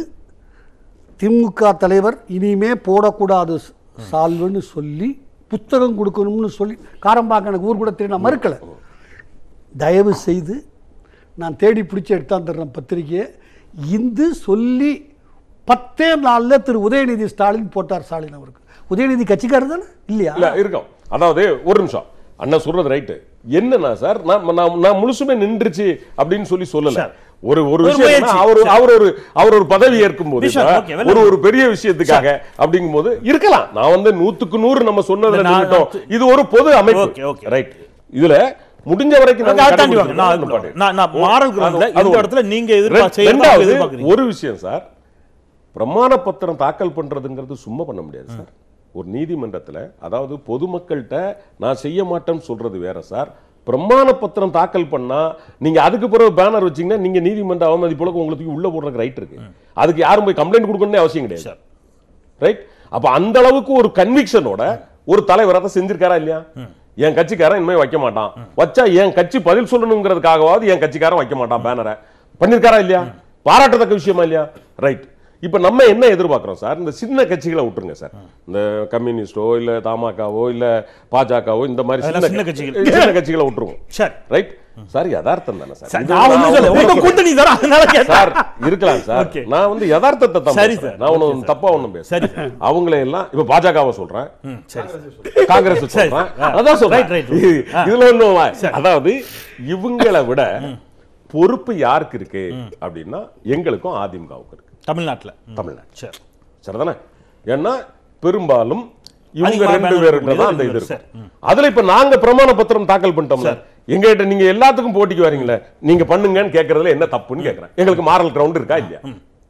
திமுக தலைவர் இனிமே போடக்கூடாது சால்வுன்னு சொல்லி புத்தகம் கொடுக்கணும்னு சொல்லி காரம்பாக்கம் எனக்கு ஊர் கூட தெரியும் நான் மறுக்கல தயவு செய்து நான் தேடி பிடிச்சி எடுத்தாந்துடுறேன் பத்திரிக்கையை இந்து சொல்லி பத்தே நாள்ல திரு உதயநிதி ஸ்டாலின் போட்டார் ஸ்டாலின் அவருக்கு உதயநிதி கட்சிக்காரர் தானே இல்லையா இல்ல இருக்கும் அதாவது ஒரு நிமிஷம் அண்ணன் சொல்றது ரைட்டு என்னன்னா சார் நான் நான் நான் முழுசுமே நின்றுச்சு அப்படின்னு சொல்லி சொல்லல ஒரு ஒரு ஒரு விஷயம் முயற்சி. என்னன்னா, அவர் அவர் ஒரு அவர் ஒரு பதவி ஏற்கும் போது விஷயம், சார், okay, well ஒரு ஒரு பெரிய விஷயத்துக்காக அப்படிங்கும் போது இருக்கலாம் நான் வந்து நூத்துக்கு நூறு நம்ம சொன்னதுல நான் நின்னுட்டோம் இது ஒரு பொது Okay, அமைப்பு okay. ரைட் இதுல முடிஞ்ச வரைக்கும் நாங்க அதை தாண்டி வாங்க. நான் கடைபிடிச்சிருக்கோம். அதுக்குள்ள நான் நான் மாரல் கிரவுண்ட்ல அது- அது இந்த ஒரு- இடத்துல நீங்க எதிர்பார்க்க ரெண்டு- செய்யறதா ரெண்டாவது, எதிர்பார்க்கறீங்க ஒரு விஷயம் சார் பிரமாண பத்திரம் தாக்கல் பண்றதுங்கிறது சும்மா பண்ண முடியாது சார் ஒரு நீதிமன்றத்துல அதாவது பொதுமக்கள்கிட்ட நான் செய்ய மாட்டேன்னு சொல்றது வேற சார் பிரமாண பத்திரம் தாக்கல் பண்ணா நீங்க அதுக்கு பிறகு பேனர் வச்சீங்கன்னா நீங்க நீதிமன்ற அவமதிப்புல உங்களுக்கு உள்ள போடுறதுக்கு ரைட் இருக்கு அதுக்கு யாரும் போய் கம்ப்ளைண்ட் கொடுக்கணும்னே அவசியம் கிடையாது சார். ரைட் அப்ப அந்த அளவுக்கு ஒரு கன்விக்ஷனோட ஒரு தலைவர் அதை செஞ்சிருக்காரா இல்லையா என் கட்சிக்காரன் இனிமே வைக்க மாட்டான் வச்சா என் கட்சி பதில் சொல்லணுங்கிறதுக்காகவாவது என் கட்சிக்காரன் வைக்க மாட்டான் பேனரை பண்ணிருக்காரா இல்லையா பாராட்டத்தக்க விஷயமா இல்லையா ரைட் இப்ப நம்ம என்ன எதிர்பார்க்கிறோம் சார் இந்த சின்ன கட்சிகளை விட்டுருங்க சார் இந்த கம்யூனிஸ்டோ இல்ல தமாகவோ இல்ல பாஜகவோ இந்த மாதிரி அதெல்லாம் சின்ன சின்ன கட்சிகள். சின்ன கட்சிகளை விட்டுருவோம் சரி ரைட் சார் யதார்த்தம் தானே சார் சார், இது நான் ஒண்ணும் நான் சொல்ல ஒண்ணும் உங்க கூட்டணி சார் அதனால கேட்டேன் சார் இருக்கலாம் சார் Okay. நான் வந்து யதார்த்தத்தை தான் சரி பேசுறேன். சார். நான் Okay ஒன்னும் சார். தப்பா ஒண்ணும் சரி பேசுறேன் அவங்கள எல்லாம் இப்ப பாஜகவை சொல்றேன் ம், சரி காங்கிரஸ் சரி. சொல்றேன் ஆ. அதான் சொல்றேன் Right, right, right. இது- ஆ. இதுல ஒண்ணும் வா- அதாவது இவங்களை விட பொறுப்பு யாருக்கு இருக்கு அப்படின்னா எங்களுக்கும் அதிமுகவுக்கு இருக்கு தமிழ்நாட்டுல ம், தமிழ்நாடு சரி சரிதானே ஏன்னா பெரும்பாலும் இவங்க அதிகமான ரெண்டு பேனர் பேர்கிட்ட தான் அந்த இருக்குது. இது சரி. இருக்கும் அதுல இப்ப நாங்க பிரமாண பத்திரம் தாக்கல் பண்ணிட்டோம்ல எங்க கிட்ட நீங்க எல்லாத்துக்கும் போட்டிக்கு வரீங்களே நீங்க பண்ணுங்கன்னு கேக்குறதுல என்ன தப்புன்னு கேக்குறேன் எங்களுக்கு மாரல் கிரவுண்ட் இருக்கா இல்லையா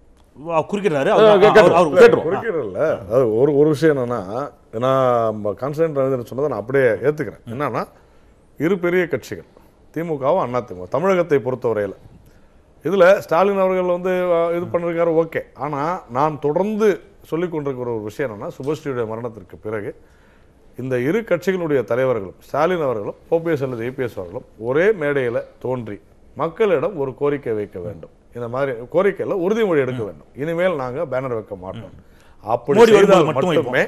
வா, குறுக்கிறாரு ஆ, அவர் அவர் கேட்டுருவோம். அவர் கேட்டுருவோம். குறுக்கிடல அது ஒரு ஒரு விஷயம் என்னன்னா நான் கான்ஸ்டன்ட் ரவீந்திரன் சொன்னதை நான் அப்படியே ஏத்துக்கிறேன் என்னன்னா இரு பெரிய கட்சிகள் திமுகவும் அண்ணா திமுக தமிழகத்தை பொறுத்தவரையில் இதுல ஸ்டாலின் அவர்கள் வந்து அஹ், இது பண்ணிருக்காரு ஓகே ஆனா நான் தொடர்ந்து சொல்லிக் கொண்டிருக்கிற ஒரு விஷயம் என்னன்னா சுபஸ்ரீயுடைய மரணத்திற்கு பிறகு இந்த இரு கட்சிகளுடைய தலைவர்களும் ஸ்டாலின் அவர்களும் ஓபிஎஸ் அல்லது ஏபிஎஸ் அவர்களும் ஒரே மேடையில் தோன்றி மக்களிடம் ஒரு கோரிக்கை வைக்க வேண்டும் இந்த மாதிரி கோரிக்கையில உறுதிமொழி எடுக்க வேண்டும் இனிமேல் நாங்க பேனர் வைக்க மாட்டோம் அப்படி மோடி வரும்போது செய்தால் மட்டும் மட்டுமே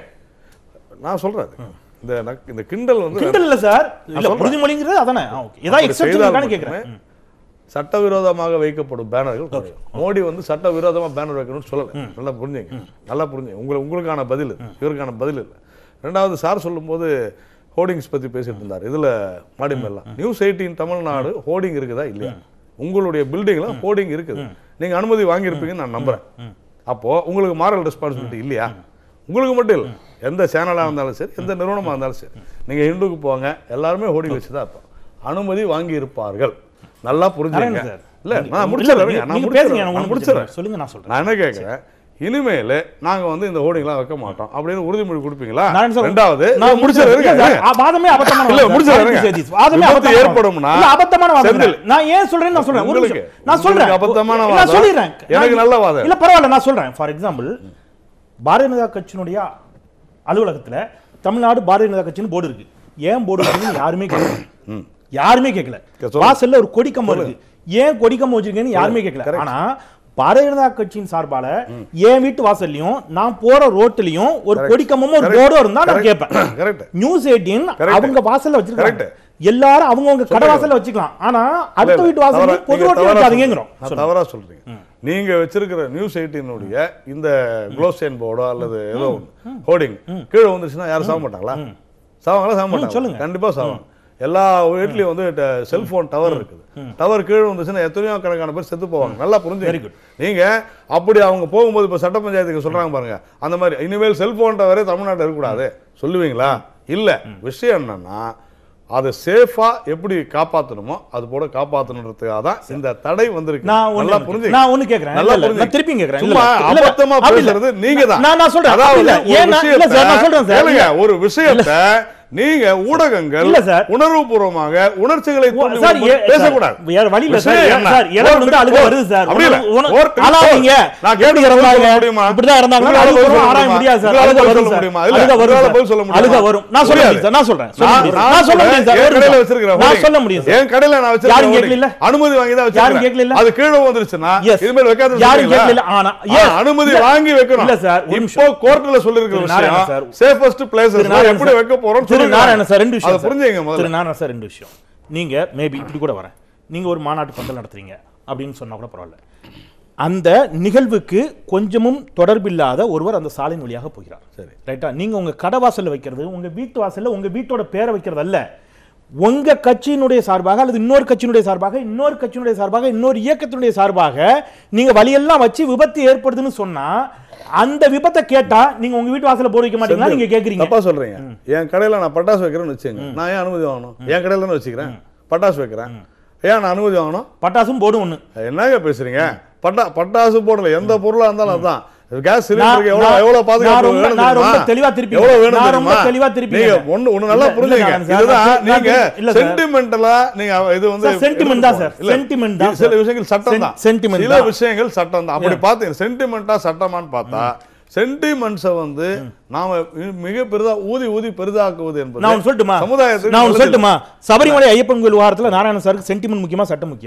நான் சொல்றேன் அது. இந்த நக்- இந்த கிண்டல் வந்து கிண்டல் இல்ல சார் இல்ல சொல்றேன். உறுதிமொழிங்கிறது அதானே ஆ, ஓகே ஏதாவது அப்படி எக்ஸப்ஷன் செய்தால் இருக்கான்னு மட்டுமே கேக்குறேன் ம். சட்டவிரோதமாக வைக்கப்படும் பேனர்கள் குறையும். மோடி வந்து சட்டவிரோதமா பேனர் வைக்கணும்னு சொல்லல நல்லா புரிஞ்சுங்க நல்லா புரிஞ்சுங்க உங்களுக்கு உங்களுக்கான பதில் இது. இவருக்கான பதில் இல்லை ரெண்டாவது சார் சொல்லும்போது ஹோர்டிங்ஸ் பத்தி பேசிட்டு இருந்தார் இதுல மாடி மேலாம் நியூஸ் எயிட்டீன் தமிழ்நாடு ஹோர்டிங் இருக்குதா இல்லையா உங்களுடைய பில்டிங்ல ஹோர்டிங் இருக்குது நீங்க அனுமதி வாங்கியிருப்பீங்கன்னு நான் நம்புறேன் அப்போ உங்களுக்கு மாரல் ரெஸ்பான்சிபிலிட்டி இல்லையா உங்களுக்கு மட்டும் இல்லை எந்த சேனலாக இருந்தாலும் சரி எந்த நிறுவனமாக இருந்தாலும் சரி நீங்கள் இண்டுக்கு போங்க எல்லாருமே ஹோர்டிங் வச்சு தான் இருப்போம் அனுமதி வாங்கி இருப்பார்கள் நல்லா புரிஞ்சுங்க நாராயணன் சார் இல்ல நீங்க- நான் இல்ல, முடிச்சிடறேன் நீங்க- நான் நீங்க பேசுங்க, முடிச்சிடறேன் நான் நான் ஒண்ணும் முடிச்சிடறேன் பிரச்சனை இல்ல. சொல்லுங்க, நான் சொல்றேன். நான் என்ன கேட்கிறேன் இனிமேல் நாங்க வந்து இந்த ஹோர்டிங்லாம் வைக்க மாட்டோம் அப்படின்னு உறுதிமொழி கொடுப்பீங்களா நாராயணன் சார், ரெண்டாவது நான் முடிச்சிடறேன் இல்ல சார், இருங்க. ஆ, வாதமே அபத்தமான இல்ல, வாதம் முடிச்சிடறேன், சார். இருங்க. சரி, சரி, வாதமே விபத்து அபத்தமான ஏற்படும்னா, வாதம். இல்ல, அபத்தமான வாதம் செந்தில். இல்ல. நான் ஏன் சொல்றேன்னு நான் சொல்றேன் ஒரு உங்களுக்கு- நிமிஷம். நான் சொல்றேன் உங்களுக்கு அபத்தமான நான் வாதம். சொல்லிடுறேன் எனக்கு நான் நல்ல வாதம். இல்ல பரவாயில்ல நான் சொல்றேன் ஃபார் எக்ஸாம்பிள் பாரதிய ஜனதா கட்சியினுடைய அலுவலகத்துல தமிழ்நாடு பாரதிய ஜனதா கட்சின்னு போர்டு இருக்கு ஏன் போர்டு இருக்குன்னு யாருமே கேட்கல யாருமே கேட்கல சொல்லுங்க. வாசல்ல ஒரு கொடிக்கம்பம் இருக்கு ஏன் கொடிக்கம்பம் வச்சிருக்கேன்னு யாருமே கேட்கல ஆனா பாரதிய ஜனதா கட்சியின் சார்பால என் வீட்டு வாசல்லையும் நான் போற ரோட்லயும் ஒரு கொடிக்கம்பமும் ஒரு Correct. போர்டும் இருந்தா நான் Correct. கேட்பேன் Correct. News eighteen Correct. அவங்க வாசல்ல வச்சிருக்காங்க Correct. எல்லாரும் அவங்கவங்க கடை வாசல்ல வச்சுக்கலாம் ஆனா அடுத்த இல்ல, வீட்டு வாசல்ல தவறா- பொது நீங்க ரோட்ல தவறா வைக்காதீங்கிறோம் சொல்றீங்க. நான் தவறா சொல்றீங்க நீங்க வச்சிருக்கிற நியூஸ் எயிட்டீனுடைய இந்த க்ளோசைன் போர்டோ அல்லது ஏதோ ஹோர்டிங் கீழே வந்துருச்சுன்னா யாரும் சாக மாட்டாங்களா சாவாங்களா சாக மாட்டாங்க சொல்லுங்க. கண்டிப்பா சாவாங்க எல்லா வீட்லயும் வந்து செல்போன் டவர் இருக்குது டவர் கீழே வந்துச்சுன்னா எத்தனையோ கணக்கான பேர் செத்து போவாங்க நல்லா Very புரிஞ்சு good. நீங்க அப்படி அவங்க போகும்போது இப்ப சட்ட பஞ்சாயத்துக்கு சொல்றாங்க பாருங்க அந்த மாதிரி இனிமேல் செல்போன் டவரே தமிழ்நாட்டில் இருக்கக்கூடாது சொல்லுவீங்களா இல்ல விஷயம் என்னன்னா அதை சேஃபா எப்படி காப்பாத்தணுமோ அது போல காப்பாத்தணுன்றதுக்காக தான் இந்த தடை வந்திருக்கு நான் ஒண்ணு நல்லா புரிஞ்சுங்க. நான் ஒண்ணு கேக்குறேன் நல்லா இல்ல, இல்ல, புரிஞ்சுங்க. நான் திருப்பி கேக்குறேன் இல்ல, சும்மா இல்ல, இல்ல, அபத்தமா அப்படி இல்ல. பேசுறது நீங்க தான் நான் நான் சொல்றேன் அப்படி அதாவது இல்ல. ஒரு ஏன் நான்- இல்ல விஷயத்தை- சார் நான் சொல்றேன் சார் கேளுங்க, ஒரு விஷயத்தை நீங்க ஊடகங்கள் இல்ல சார். உணர்வுபூர்வமாக உணர்ச்சிகளை தூண்டி சார் விடும்போது ஏ- பேசக்கூடாது சார், வேற வழி இல்ல சார் விஷயம் ஏன் என்ன? சார் இடம் வந்து அழுக கோர்ட்டு- வருது சார் அப்படி இல்ல. உணர்வு- உணர்வு- கோர்ட்டு- ஆளாதீங்க. நான் எப்படி கேட்டு இறந்தாங்க? சொல்ல முடியுமா? இப்படிதான் இறந்தாங்க. உங்களால அழுக பதில் வரும், சொல்ல ஆராய முடியுமா? முடியாது சார். உங்களால அழுக பதில் வரும் சொல்ல சார். முடியுமா? இல்ல, அழுக வரும் உங்களால சார். பதில் சொல்ல முடியுமா? அழுக வரும். நான் சொல்ல முடியாது. முடியும் சார். நான் சொல்றேன். சொல்ல நான் முடியும். நான் நான் சொல்ல முடியும் சார். என் ஒரு கடையில நிமிஷம். வச்சிருக்கிற நான் hoarding. சொல்ல முடியும் சார். என் கடையில நான் வச்சிருக்கிற யாரும் hoarding. கேட்கல? அனுமதி வாங்கி தான் யாரும் வச்சிருக்கேன் கேட்கல? அது கீழே வந்துருச்சுன்னா Yes. இனிமேல் வைக்காத யாரும் கேட்கல. ஆனா, yes. அனுமதி இல்ல. வாங்கி வைக்கணும் இல்ல சார், ஒரு இப்போ நிமிஷம். கோர்ட்ல சொல்லிருக்கிற திரு நாராயணன் சார். விஷயம் சேஃபஸ்ட் பிளேசஸ் திரு நாராயணன் எப்படி சார். வைக்க போறோம் திரு நாராயணன் சார் ரெண்டு விஷயம் அதை சார். புரிஞ்சுங்க திரு முதல்ல நாராயணன் சார் ரெண்டு விஷயம் நீங்க மேபி இப்படி கூட வரேன் நீங்க ஒரு மாநாட்டு பந்தல் நடத்துறீங்க அப்படின்னு சொன்னா கூட பரவாயில்ல அந்த நிகழ்வுக்கு கொஞ்சமும் தொடர்பில்லாத ஒருவர் அந்த சாலையின் வழியாக போகிறார் சரி ரைட்டா நீங்க உங்க கடை வாசல்ல வைக்கிறது உங்க வீட்டு வாசல்ல உங்க வீட்டோட பேரை வைக்கிறது அல்ல உங்க கட்சியினுடைய சார்பாக அல்லது இன்னொரு கட்சியினுடைய சார்பாக இன்னொரு கட்சியினுடைய சார்பாக இன்னொரு இயக்கத்தினுடைய சார்பாக நீங்க வழியெல்லாம் வச்சு விபத்து ஏற்படுதுன்னு சொன்னா அந்த விபத்தை கேட்டா நீங்க உங்க வீட்டு வாசல்ல போட வைக்க மாட்டீங்களா நீங்க கேக்குறீங்க தப்பா சொல்றீங்க என் கடையில நான் பட்டாசு வைக்கிறேன்னு வச்சுங்க நான் ஏன் அனுமதி வாங்கணும் என் கடையில தானே வச்சுக்கிறேன் பட்டாசு வைக்கிறேன் ஏன் நான் அனுமதி வாங்கணும் பட்டாசும் போடும் ஒண்ணு என்னங்க பேசுறீங்க பட்டா பட்டாசு போடல எந்த பொருளா இருந்தாலும் அதுதான் கேஸ் சிலிண்டருக்கு நான் எவ்வளவு எவ்வளவு பாதுகாப்பு நான் ரொம்ப- வேணும் நான் ரொம்ப தெரியுமா? தெளிவா திருப்பி எவ்வளவு வேணும் நான் ரொம்ப தெரியுமா? தெளிவா திருப்பி நீங்க கேட்டேன். ஒண்ணு ஒண்ணு நல்லா இல்ல, புரிஞ்சுங்க இல்ல, சார், இதுதான் நான் நீங்க இல்ல, சார். சென்டிமெண்டலா நீங்க இது வந்து சார், sentiment தான் சார். இல்ல, sentiment தான் சில சார். விஷயங்கள் சட்டம் தான் Sen- sentiment சில தான். விஷயங்கள் சட்டம் தான் அப்படி பாத்தீங்க சென்டிமெண்டா சட்டமான்னு பார்த்தா சென்டிமெண்ட்ஸை வந்து நாம மிக பெரிதா ஊதி ஊதி பெரிதாக்குவது என்பது நான் ஒண்ணு சொல்லட்டுமா சமுதாயத்துக்கு நான் ஒண்ணு நல்லது சொல்லட்டுமா சபரிமலை ஐயப்பன் கோயில் விவகாரத்துல நாராயண சாருக்கு சென்டிமெண்ட் முக்கியமா சட்டம் முக்கியமா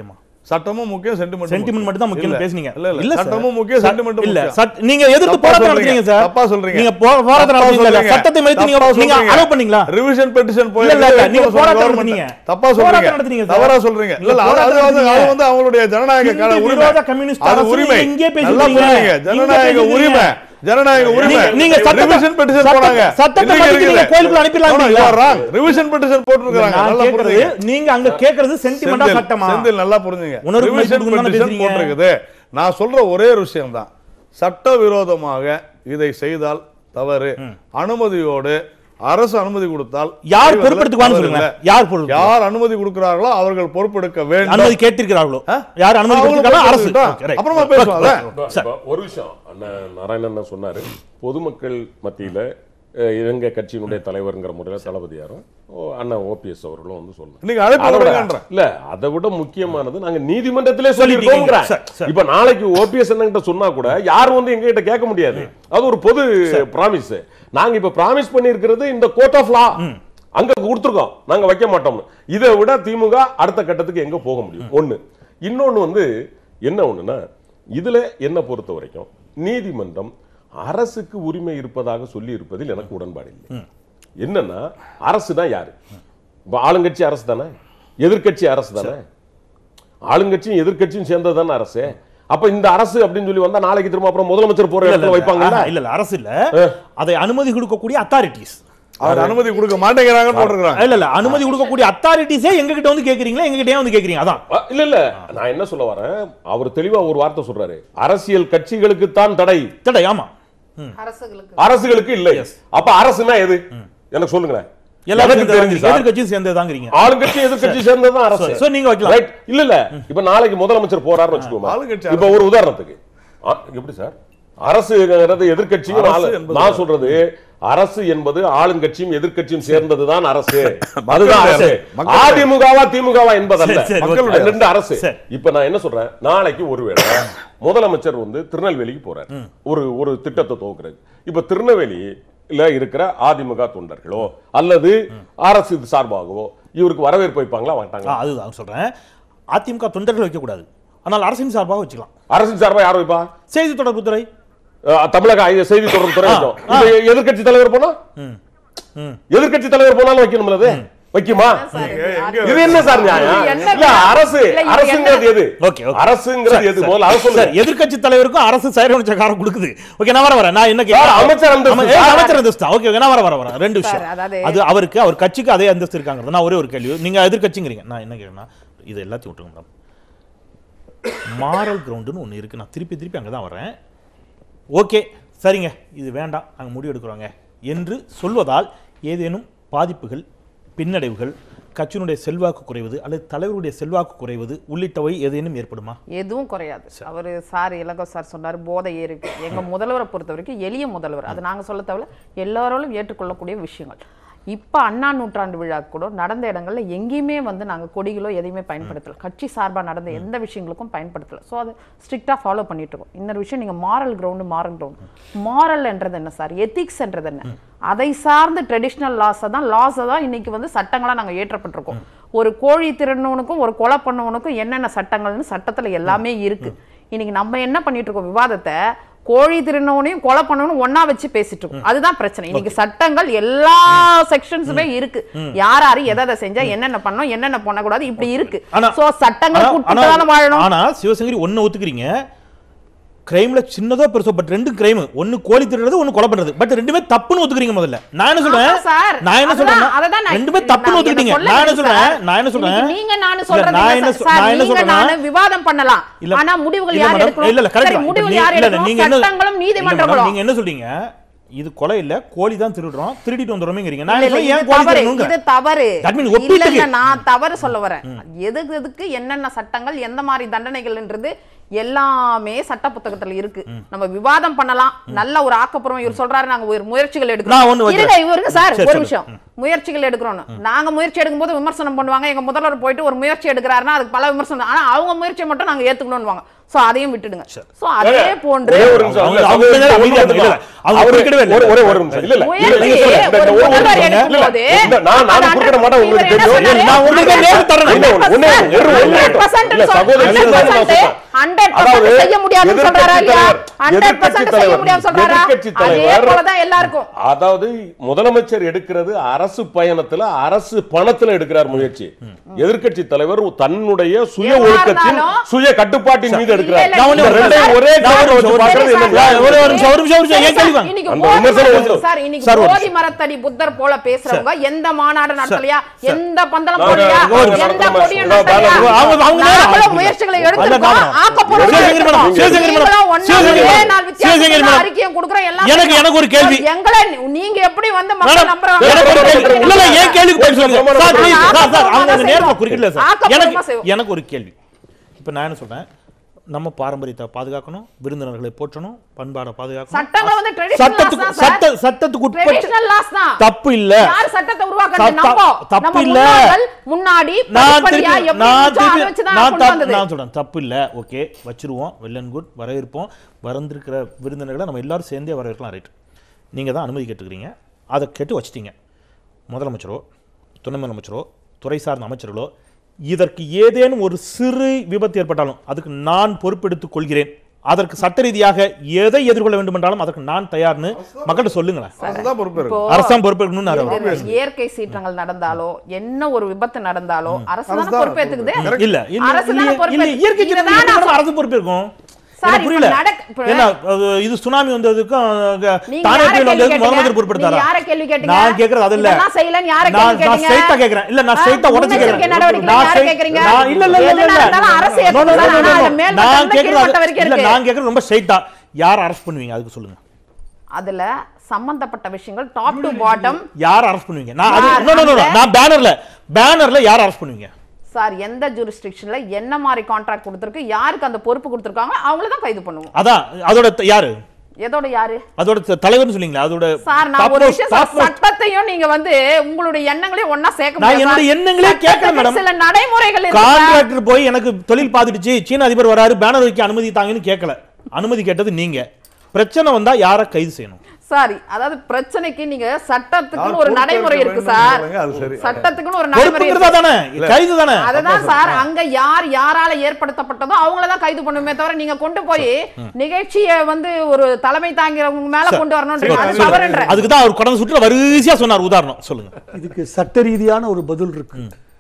சட்டமும் முக்கியம் சென்டிமெண்ட் சென்டிமெண்ட் மட்டும் தான் முக்கியம் பேசுனீங்க இல்ல இல்ல சார். சட்டமும் முக்கியம் சட்- சென்டிமெண்ட் இல்ல முக்கியம் சட்- நீங்க எதிர்த்து தப்பா போராட்டம் சொல்றீங்க. நடத்துறீங்க சார் தப்பா சொல்றீங்க. நீங்க போ- போராட்டம் தப்பா நடத்துறீங்க சொல்றீங்க. சட்டத்தை மதித்து நீங்க தப்பா நீங்க சொல்றீங்க. அலோவ் பண்ணீங்களா ரிவிஷன் பெட்டிஷன் இல்ல, இல்ல, இல்ல, நீங்க போராட்டம் government. நடத்துனீங்க. தப்பா போராட்டம் சொல்றீங்க நடத்துனீங்க சார். தவறா சொல்றீங்க இல்ல இல்ல அது- போராட்டம் அது வந்து அது நடத்துனீங்க. வந்து அவங்களுடைய ஜனநாயக இந்து கால உரிமை விரோத கம்யூனிஸ்ட் அது அரசு உரிமை நீங்க இங்கே பேசிட்டு நல்லா இருக்கீங்க. புரியுங்க இங்கே ஜனநாயக பேசிட்டு உரிமை இருக்கீங்க. ஜனநாயக உரிமை நீங்க- நீங்க சட்டத்தை- ரிவிஷன் பெட்டிஷன் சட்டத்தை- போனாங்க சட்டத்தை இல்லைங்க, மதித்து நீங்க இருக்குது. கோயிலுக்குள்ள அனுப்பிடலாம் No, no, you இல்லையா? are wrong. ரிவிஷன் பெட்டிஷன் போட்டுருக்காங்க நான் நல்லா கேக்குறது புரிஞ்சுங்க நீங்க அங்க கேக்குறது சென்டிமெண்டா செந்தில், சட்டமா செந்தில் நல்லா புரிஞ்சுங்க உணர்வு ரிவிஷன் மதிப்பு தானே பெட்டிஷன் பேசுறீங்க. போட்டிருக்குது நான் சொல்ற ஒரே ஒரு விஷயம் தான் சட்டவிரோதமாக இதை செய்தால் தவறு அனுமதியோடு அரசு அனுமதி கொடுத்தால் யார் செய்வதில் பொறுப்பெடுத்துக்குவான்னு தவறு சொல்லுங்க இல்லை. யார் பொறுப்பு யார் அனுமதி கொடுக்கிறார்களோ அவர்கள் பொறுப்பெடுக்க வேண்டும் அனுமதி கேட்டிருக்கிறார்களோ ஆ? யார் அனுமதி அவங்களும் கொடுத்திருக்காங்களோ அரசு பொறுப்பெடுக்கட்டும். Okay, right. அப்புறமா பேசுவோம் அத. இப்ப- இப்ப ஒரு விஷயம் அண்ணன் நாராயணன் அண்ணன் சொன்னாரு பொதுமக்கள் மத்தியில அஹ், எங்க கட்சியினுடைய தலைவர்ங்கிற முறையில தளபதியாரும் ஓ, அண்ணன் ஓபிஎஸ் அவர்களும் வந்து சொன்னாங்க நீங்க அழைப்பு அதை விட- விடுங்கன்ற. இல்ல அதை விட முக்கியமானது நாங்க நீதிமன்றத்திலே சொல்லிட்டீங்க. சொல்லிருக்கோம் சரி, சரி. இப்ப நாளைக்கு ஓபிஎஸ் கிட்ட சொன்னா கூட யாரும் வந்து எங்க கிட்ட கேட்க முடியாது அது ஒரு பொது பிராமிஸ் நாங்க இப்ப பிராமிஸ் பண்ணியிருக்கிறது இந்த கோர்ட் ஆஃப் லா அங்க கொடுத்துருக்கோம் நாங்க வைக்க மாட்டோம் இதை விட திமுக அடுத்த கட்டத்துக்கு எங்க போக முடியும் ஒண்ணு இன்னொன்னு வந்து என்ன ஒண்ணுன்னா இதுல என்ன பொறுத்த வரைக்கும் நீதிமன்றம் அரசுக்கு உரிமை இருப்பதாக சொல்லி இருப்பதில் எனக்கு உடன்பாடு இல்லை என்னன்னா அரசு தான் யாரு இப்ப ஆளுங்கட்சி அரசு தானே எதிர்க்கட்சி அரசு தானே ஆளுங்கட்சியும் எதிர்க்கட்சியும் சேர்ந்தது தானே அரசு அப்ப இந்த அரசு அப்படின்னு சொல்லி வந்தா நாளைக்கு திரும்ப அப்புறம் முதலமைச்சர் போற இல்ல, இடத்துல இல்ல, வைப்பாங்க ஆஹா, இல்ல இல்ல அரசு இல்ல அதை அனுமதி கொடுக்கக்கூடிய அத்தாரிட்டிஸ் அவர் அனுமதி கொடுக்க மாட்டேங்கிறாங்கன்னு போட்டிருக்காங்க இல்ல இல்ல அனுமதி கொடுக்கக்கூடிய அத்தாரிட்டிஸே எங்க கிட்ட வந்து கேக்குறீங்களா எங்க கிட்டயே வந்து கேக்குறீங்க அதான் அ, இல்ல இல்ல நான் என்ன சொல்ல வரேன் அவர் தெளிவா ஒரு வார்த்தை சொல்றாரு அரசியல் கட்சிகளுக்கு தான் தடை தடை ஆமா அரசுகளுக்கு அரசுகளுக்கு இல்லை அப்ப அரசுனா எது எனக்கு சொல்லுங்களேன் எல்லாரும் எனக்கு தெரிஞ்சு சார் எதிர்கட்சியும் சேர்ந்ததாங்கிறீங்க ஆளுங்கட்சி எதிர்க்கட்சி சேர்ந்ததுதான் அரசு சோ நீங்க வைக்கலாம் ரைட் இல்ல இல்ல இப்ப நாளைக்கு முதலமைச்சர் போறாருன்னு வச்சுக்கோமா ஆளுங்கட்சி இப்ப ஒரு உதாரணத்துக்கு ஆ, எப்படி சார் அரசுங்கிறது எதிர்க்கட்சியும் அரசு ஆளு- என்பது- நான் சொல்றது அரசு என்பது ஆளுங்கட்சியும் எதிர்க்கட்சியும் சேர்ந்ததுதான் அரசு அதுதான் அரசு மக்கள் அதிமுகவா திமுகவா என்பதல்ல சரி, சரி, மக்களுடைய ஓகே. ரெண்டு அரசு சரி. இப்ப நான் என்ன சொல்றேன் நாளைக்கு ஒருவேளை முதலமைச்சர் வந்து திருநெல்வேலிக்கு போறார் ஒரு ஒரு திட்டத்தை துவக்குறது இப்ப திருநெல்வேலியில இருக்கிற அதிமுக தொண்டர்களோ அல்லது அரசு சார்பாகவோ இவருக்கு வரவேற்பு வைப்பாங்களா ஆ, மாட்டாங்களா அதுதான் சொல்றேன் அதிமுக தொண்டர்கள் வைக்க கூடாது ஆனால் அரசின் சார்பாக வச்சுக்கலாம் அரசின் சார்பா யார் வைப்பா செய்தி தொடர்புத்துறை அஹ் தமிழக ஐ- செய்தி தொடர்பு துறை ஆ, வைக்கும். ஆ. இப்ப எதிர்க்கட்சி தலைவர் போனா எதிர்க்கட்சி தலைவர் போனாலும் வைக்கணும்ல அது வைக்குமா இது என்ன சார் நியாயம் இது என்ன இல்ல அரசு இல்ல, இது அரசுங்கிறது எது ஓகே, ஓகே. அரசுங்கிறது எது முதல்ல அரசு சார் எதிர்க்கட்சி தலைவருக்கும் அரசு செயலமைச்ச காரம் கொடுக்குது ஓகே நான் வர வரேன் நான் என்ன சார், கேக்குறேன் அமைச்சர் அந்தஸ்து ஆமா, ஏ, சார். அமைச்சர் அந்தஸ்து தான் ஓகே ஓகே நான் வர வர வரேன் ரெண்டு விஷயம் சார், அதாவது- அது அவருக்கு அவர் கட்சிக்கு அதே அந்தஸ்து இருக்காங்க நான் ஒரே ஒரு கேள்வி நீங்க எதிர்க்கட்சிங்கிறீங்க நான் என்ன கேக்குறேன்னா இது எல்லாத்தையும் விட்டுருங்க மேடம் மாரல் கிரவுண்டுன்னு ஒன்று இருக்கு நான் திருப்பி திருப்பி அங்கே தான் வரேன் ஓகே சரிங்க இது வேண்டாம் நாங்கள் முடிவு எடுக்கிறோங்க என்று சொல்வதால் ஏதேனும் பாதிப்புகள் பின்னடைவுகள் கட்சியினுடைய செல்வாக்கு குறைவது அல்லது தலைவருடைய செல்வாக்கு குறைவது உள்ளிட்டவை ஏதேனும் ஏற்படுமா எதுவும் குறையாது அவர் சார் இளங்கோ சார் சொன்னார் போதை இருக்கு எங்க முதல்வரை பொறுத்த வரைக்கும் எளிய முதல்வர் அது நாங்க சொல்ல தேவையில்ல எல்லாராலும் ஏற்றுக்கொள்ளக்கூடிய விஷயங்கள் இப்ப அண்ணா நூற்றாண்டு விழா கூட நடந்த இடங்கள்ல எங்கேயுமே வந்து நாங்க கொடிகளோ எதையுமே பயன்படுத்தல கட்சி சார்பா நடந்த எந்த விஷயங்களுக்கும் பயன்படுத்தல ஸோ அதை ஸ்ட்ரிக்டா ஃபாலோ பண்ணிட்டு இருக்கோம் இன்னொரு விஷயம் நீங்க moral ground moral ground moral என்றது என்ன சார் எத்திக்ஸ் என்றது என்ன அதை சார்ந்த ட்ரெடிஷ்னல் லாஸை தான் லாஸை தான் இன்னைக்கு வந்து சட்டங்களா நாங்க ஏற்றப்பட்டிருக்கோம் ஒரு கோழி திருடனவனுக்கும் ஒரு கொலை பண்ணவனுக்கும் என்னென்ன சட்டங்கள்னு சட்டத்துல எல்லாமே இருக்கு இன்னைக்கு நம்ம என்ன பண்ணிட்டு இருக்கோம் விவாதத்தை கோழி திருநவனையும் கொலை பண்ணவனும் ஒண்ணா வச்சு பேசிட்டு இருக்கோம் அதுதான் பிரச்சனை இன்னைக்கு சட்டங்கள் எல்லா செக்ஷன்ஸுமே இருக்கு யார் யாரு எதை எதை செஞ்சா என்னென்ன பண்ணணும் என்னென்ன பண்ணக்கூடாது இப்படி இருக்கு ஆனா- சோ சட்டங்கள் ஆனா- உட்பட்டு தானே வாழணும் ஆனா சிவசங்கரி ஒண்ணு ஒத்துக்கிறீங்க கிரைம்ல சின்னதோ பெருசோ பட் ரெண்டு கிரைம் ஒன்னு கோழி திருடுறது ஒன்னு கொலை பண்றது பட் ரெண்டுமே தப்புன்னு ஒத்துக்கிறீங்க முதல்ல நான் என்ன சொல்றேன் ஆமா சார். நான் என்ன அதுதான், சொல்றேன் அதுதான் நான் ரெண்டுமே நான் தப்புன்னு இதை ஒத்துக்கிட்டீங்க சொல்ல நான் என்ன வரேன் சொல்றேன் சார். நான் என்ன சொல்றேன் இன்னைக்கு நீங்க நானு இல்ல, சொல்றது நான் இல்ல என்ன சார். சொ- நான் சார், என்ன நீங்க சொல்றேன்னா நானு விவாதம் பண்ணலாம் இல்ல, ஆனா முடிவுகள் இல்ல யார் மேடம், எடுக்கணும் இல்ல இல்ல கரெக்ட் சரி, முடிவுகள் யார் இல்ல இல்ல நீங்க எடுக்கணும் என்ன சட்டங்களும் இல்ல மேடம், நீதிமன்றங்களும் நீங்க என்ன சொல்றீங்க இது கொலை இல்ல கோழி தான் திருடுறோம் திருடிட்டு வந்துடுறோமேங்கிறீங்க நான் இல்ல, என்ன இல்ல, சொல்றேன், இது ஏன் கோழி தவறு திருடணுங்க இது தவறு That means இல்ல ஒப்பீட்டுக்கு. இல்ல நான் தவறு சொல்ல வரேன் எதுக்கு எதுக்கு என்னென்ன சட்டங்கள் எந்த மாதிரி தண்டனைகள்ன்றது எல்லாமே சட்ட புத்தகத்துல இருக்கு நம்ம விவாதம் பண்ணலாம் நல்ல ஒரு ஆக்கப்பூர்வம் இவர் சொல்றாரு நாங்க ஒரு முயற்சிகள் நான் எடுக்கிறோம் ஒண்ணு வைக்கிறேன். இருங்க இவருக்கு சார் சரி, ஒரு சொல்லுங்க. விஷயம் முயற்சிகள் எடுக்கிறோம் நாங்க முயற்சி எடுக்கும்போது விமர்சனம் பண்ணுவாங்க எங்க முதல்வர் போயிட்டு ஒரு முயற்சி எடுக்கிறாருன்னா அதுக்கு பல விமர்சனம் ஆனா அவங்க முயற்சியை மட்டும் நாங்க ஏத்துக்கணும்வாங்க சோ அதையும் விட்டுடுங்க சோ அதே போன்று ஒரே ஒரு நிமிஷம். அவங்க- இல்ல, அவங்க சகோதரி, அமைதியா ஒண்ணு இருங்க. மட்டும் அவங்க அவரு- குறுக்கிடவே இல்லை. ஒரே- ஒரே ஒரு நிமிஷம். இல்ல, இல்ல. முயற்சி இல்ல, நீங்க சொல்லுங்க. இந்த- இந்த ஒரு ஒரு- ஒரு முதல்வர் நிமிஷம். இல்ல, எடுக்கும்போது இல்ல, நான் நான் அது குறுக்கிட மாட்டேன் உங்களுக்கு இவர் என்ன தெரியும் சொன்னாரு? நான் உங்களுக்கு நேரம் தரேன். ஒண்ணே ஒண்ணு, ஒண்ணே ஒண்ணு, ஒண்ணே ஒண்ணு. 100% இல்ல, சகோதரி, சொல்றாரு. சொல்றாரு, நான் சொல்றேன். 100% அதாவது, செய்ய முடியாதுன்னு சொல்றாரா இல்லையா? எதிர்க்கட்சி 100% செய்ய தலைவர், முடியாதுன்னு சொல்றாரா? எதிர்க்கட்சி அதே தலைவர் போலதான் எல்லாருக்கும் அதாவது முதலமைச்சர் எடுக்கிறது அரசு பயணத்துல அரசு பணத்துல எடுக்கிறார் முயற்சி எதிர்க்கட்சி தலைவர் தன்னுடைய சுய எதுவா ஒழுக்கத்தின் இருந்தாலும் சுய கட்டுப்பாட்டின் மீது எடுக்கிறார் இல்ல, இல்ல, இந்த இல்ல, ரெண்டையும் சார். ஒரே கவர்ல வச்சு சரி, பார்க்கறது சார். என்ன சார், நியாயம்? ஒரு நிமிஷம், ஒரு நிமிஷம், ஒரு நிமிஷம். சரி, ஏன் சார், கேள்வி வாங்க? இன்னைக்கு அந்த போதி விமர்சனம் மரத்தடி- வந்து- சார், இன்னைக்கு சார், ஒரு போதி மரத்தடி புத்தர் போல பேசுறவங்க எந்த மாநாடு நடத்தலையா சார். எந்த பந்தலம் நான் போடலையா இங்க ஒரு எந்த நடத்துறேன். கொடியும் நான் நடத்தலையா பேனர் அவங்க- அவங்க நேரம் நாங்களும் ஆரம்பிக்கல. முயற்சிகளை அல்ல, எடுத்திருக்கோம் நான் ஆக்கப்பூர்வமா சிவசங்கரி மேடம், எடுத்திருக்கோம். சிவசங்கரி மேடம், நீங்களும் ஒண்ணா சிவசங்கரி ஒரே மேடம், நாள் வித்தியாசத்துல சிவசங்கரி மேடம். அறிக்கையும் கொடுக்குறோம், எல்லாம் எனக்கு- கொடுக்குறோம். எனக்கு ஒரு கேள்வி. எங்களை நீங்க எப்படி வந்து மக்கள் மேடம், நம்புறாங்க எனக்கு ஒரு கேள்வி. இல்ல, இல்ல, என் கேள்விக்கு பதில் சொல்லுங்க. பிரமாணம் சார், please, செய்வோம். சார், சார், அவங்க ஆக்கப்பூர்வமா அந்த நேரத்தை செய்வோம். குறிக்கல சார். ஆக்கப்பூர்வமா எனக்கு செய்வோம். எனக்கு ஒரு கேள்வி இப்ப நான் என்ன சொல்றேன் நம்ம பாரம்பரியத்தை பாதுகாக்கணும் விருந்தினர்களை போற்றணும் பண்பாடை பாதுகாக்கணும் சட்டங்களை வந்து traditional சட்டத்துக்கு laws தான் சார். சட்ட சட்டத்துக்கு உட்பட்டு Traditional laws தான். தப்பு இல்ல யார் சட்டத்தை உருவாக்குறது? சட்ட- நம்போ. தப்பு நம்ம இல்ல. முன்னோர்கள் முன்னாடி நான் படிப்படியா திருப்பி எப்படி நான் இருந்துச்சோ அதை திருப்பி வச்சுதான் நான் கொண்டு தப்பு வந்தது. நான் சொல்றேன் தப்பு இல்ல ஓகே வச்சிருவோம் வெல் அண்ட் குட் வரவேற்போம் வரந்திருக்கிற விருந்தினர்களை நம்ம எல்லாரும் சேர்ந்தே வரவேற்கலாம் ரைட் நீங்க தான் அனுமதி கேட்டுக்கிறீங்க அதை கேட்டு வச்சிட்டீங்க முதலமைச்சரோ துணை முதலமைச்சரோ துறை சார்ந்த அமைச்சர்களோ இதற்கு ஏதேனும் ஒரு சிறு விபத்து ஏற்பட்டாலும் அதுக்கு நான் பொறுப்பெடுத்துக் கொள்கிறேன் அதற்கு சட்ட ரீதியாக எதை எதிர்கொள்ள வேண்டும் என்றாலும் அதற்கு நான் தயார்னு மக்கள்கிட்ட சொல்லுங்களேன் அதுதான் பொறுப்பு இப்போ இருக்கு அரசாங்கம் பொறுப்பெடுக்கணும்னு அவர் இது இயற்கை சீற்றங்கள் நடந்தாலோ என்ன ஒரு விபத்து நடந்தாலோ அரசு தானே அரசு தான் பொறுப்பேத்துக்குது இல்ல இல்ல அரசு தானே இல்ல பொறுப்பேற்று- இல்ல இயற்கை இதுதான் சீற்றத்துக்கு நான் எப்படி அரசு பொறுப்பு இருக்கும் சார், எனக்கு புரியல இப்ப நடக்க- இப்ப- என்ன அது இது சுனாமி வந்ததுக்கும் அஹ், நீங்க தானே யாரை புயல் கேள்வி வந்ததுக்கும் கேட்டீங்க? முதலமைச்சர் பொறுப்பெடுத்தாரா நீங்க யாரை கேள்வி கேட்டீங்க? நான் கேக்குறது அது இல்ல இதெல்லாம் செய்யலைன்னு யாரை நான் கேள்வி நான் கேட்டீங்க? ஸ்ட்ரைட்டா கேக்குறேன் இல்ல நான் ஆ, ஸ்ட்ரைட்டா உடைச்சு முன்னெச்சரிக்கை கேக்குறேன் நடவடிக்கைகளை நான் யாரை straight- கேக்குறீங்க? நான் இல்ல இல்ல இல்ல எது இல்ல நடந்தாலும் அரசு No, no, no, ஏத்துக்குது. no, no, ஆனா no. அது மேல் நான் மட்டத்துல கேக்குறது கீழ்மட்டம் அது- வரைக்கும் இல்ல இருக்கு. நான் கேக்குறது ரொம்ப ஸ்ட்ரைட்டா யார் அரெஸ்ட் பண்ணுவீங்க அதுக்கு சொல்லுங்க அதுல சம்பந்தப்பட்ட விஷயங்கள் டாப் டு பாட்டம் யார் அரெஸ்ட் பண்ணுவீங்க நான் அது யார் no, no, no, no. அந்த- நான் பேனர்ல பேனர்ல யார் அரெஸ்ட் பண்ணுவீங்க சார் எந்த ஜூரிஸ்டிக்ஷன்ல என்ன மாதிரி கான்ட்ராக்ட் கொடுத்திருக்கு யாருக்கு அந்த பொறுப்பு கொடுத்திருக்காங்க அவங்கள தான் கைது பண்ணுவோம் அதான் அதோட த- யாரு எதோட யாரு அதோட த- தலைவர்னு சொன்னீங்களா அதோட சார் நான் top ஒரு most- விஷயம் top சொல்றேன். most- சட்டத்தையும் நீங்க வந்து உங்களுடைய எண்ணங்களையும் ஒண்ணா சேர்க்க நான் முடியாது என்னுடைய சார். எண்ணங்களே கேட்கல சட்டத்துக்கு மேடம். சில நடைமுறைகள் இருக்கு சார். கான்ட்ராக்டர் போய் எனக்கு தொழில் பார்த்துடுச்சு சீன அதிபர் வராரு பேனர் வைக்க அனுமதி தாங்கன்னு கேட்கல அனுமதி கேட்டது நீங்க பிரச்சனை வந்தா யாரை கைது செய்யணும் சாரி அதாவது பிரச்சனைக்கு நீங்க சட்டத்துக்குன்னு யார் ஒரு பொறுப்பேற்க நடைமுறை இருக்கு வேண்டும் சார் சொல்லுங்க, அது சரி. சட்டத்துக்குன்னு ஒரு நடைமுறை பொறுப்புங்கிறதா இருக்கு. தானே கைது தானே அதுதான் சார் அங்க யார் யாரால ஏற்படுத்தப்பட்டதோ அவங்கள தான் கைது பண்ணுமே தவிர நீங்க கொண்டு போய் நிகழ்ச்சியை வந்து ஒரு தலைமை தாங்கிறவங்க மேல கொண்டு வரணும்ன்றீங்க அது தவறுன்ற அதுக்கு தான் அவர் கடந்த சுற்றுல வரிசையா சொன்னார் உதாரணம் சொல்லுங்க இதுக்கு சட்ட ரீதியான ஒரு பதில் இருக்கு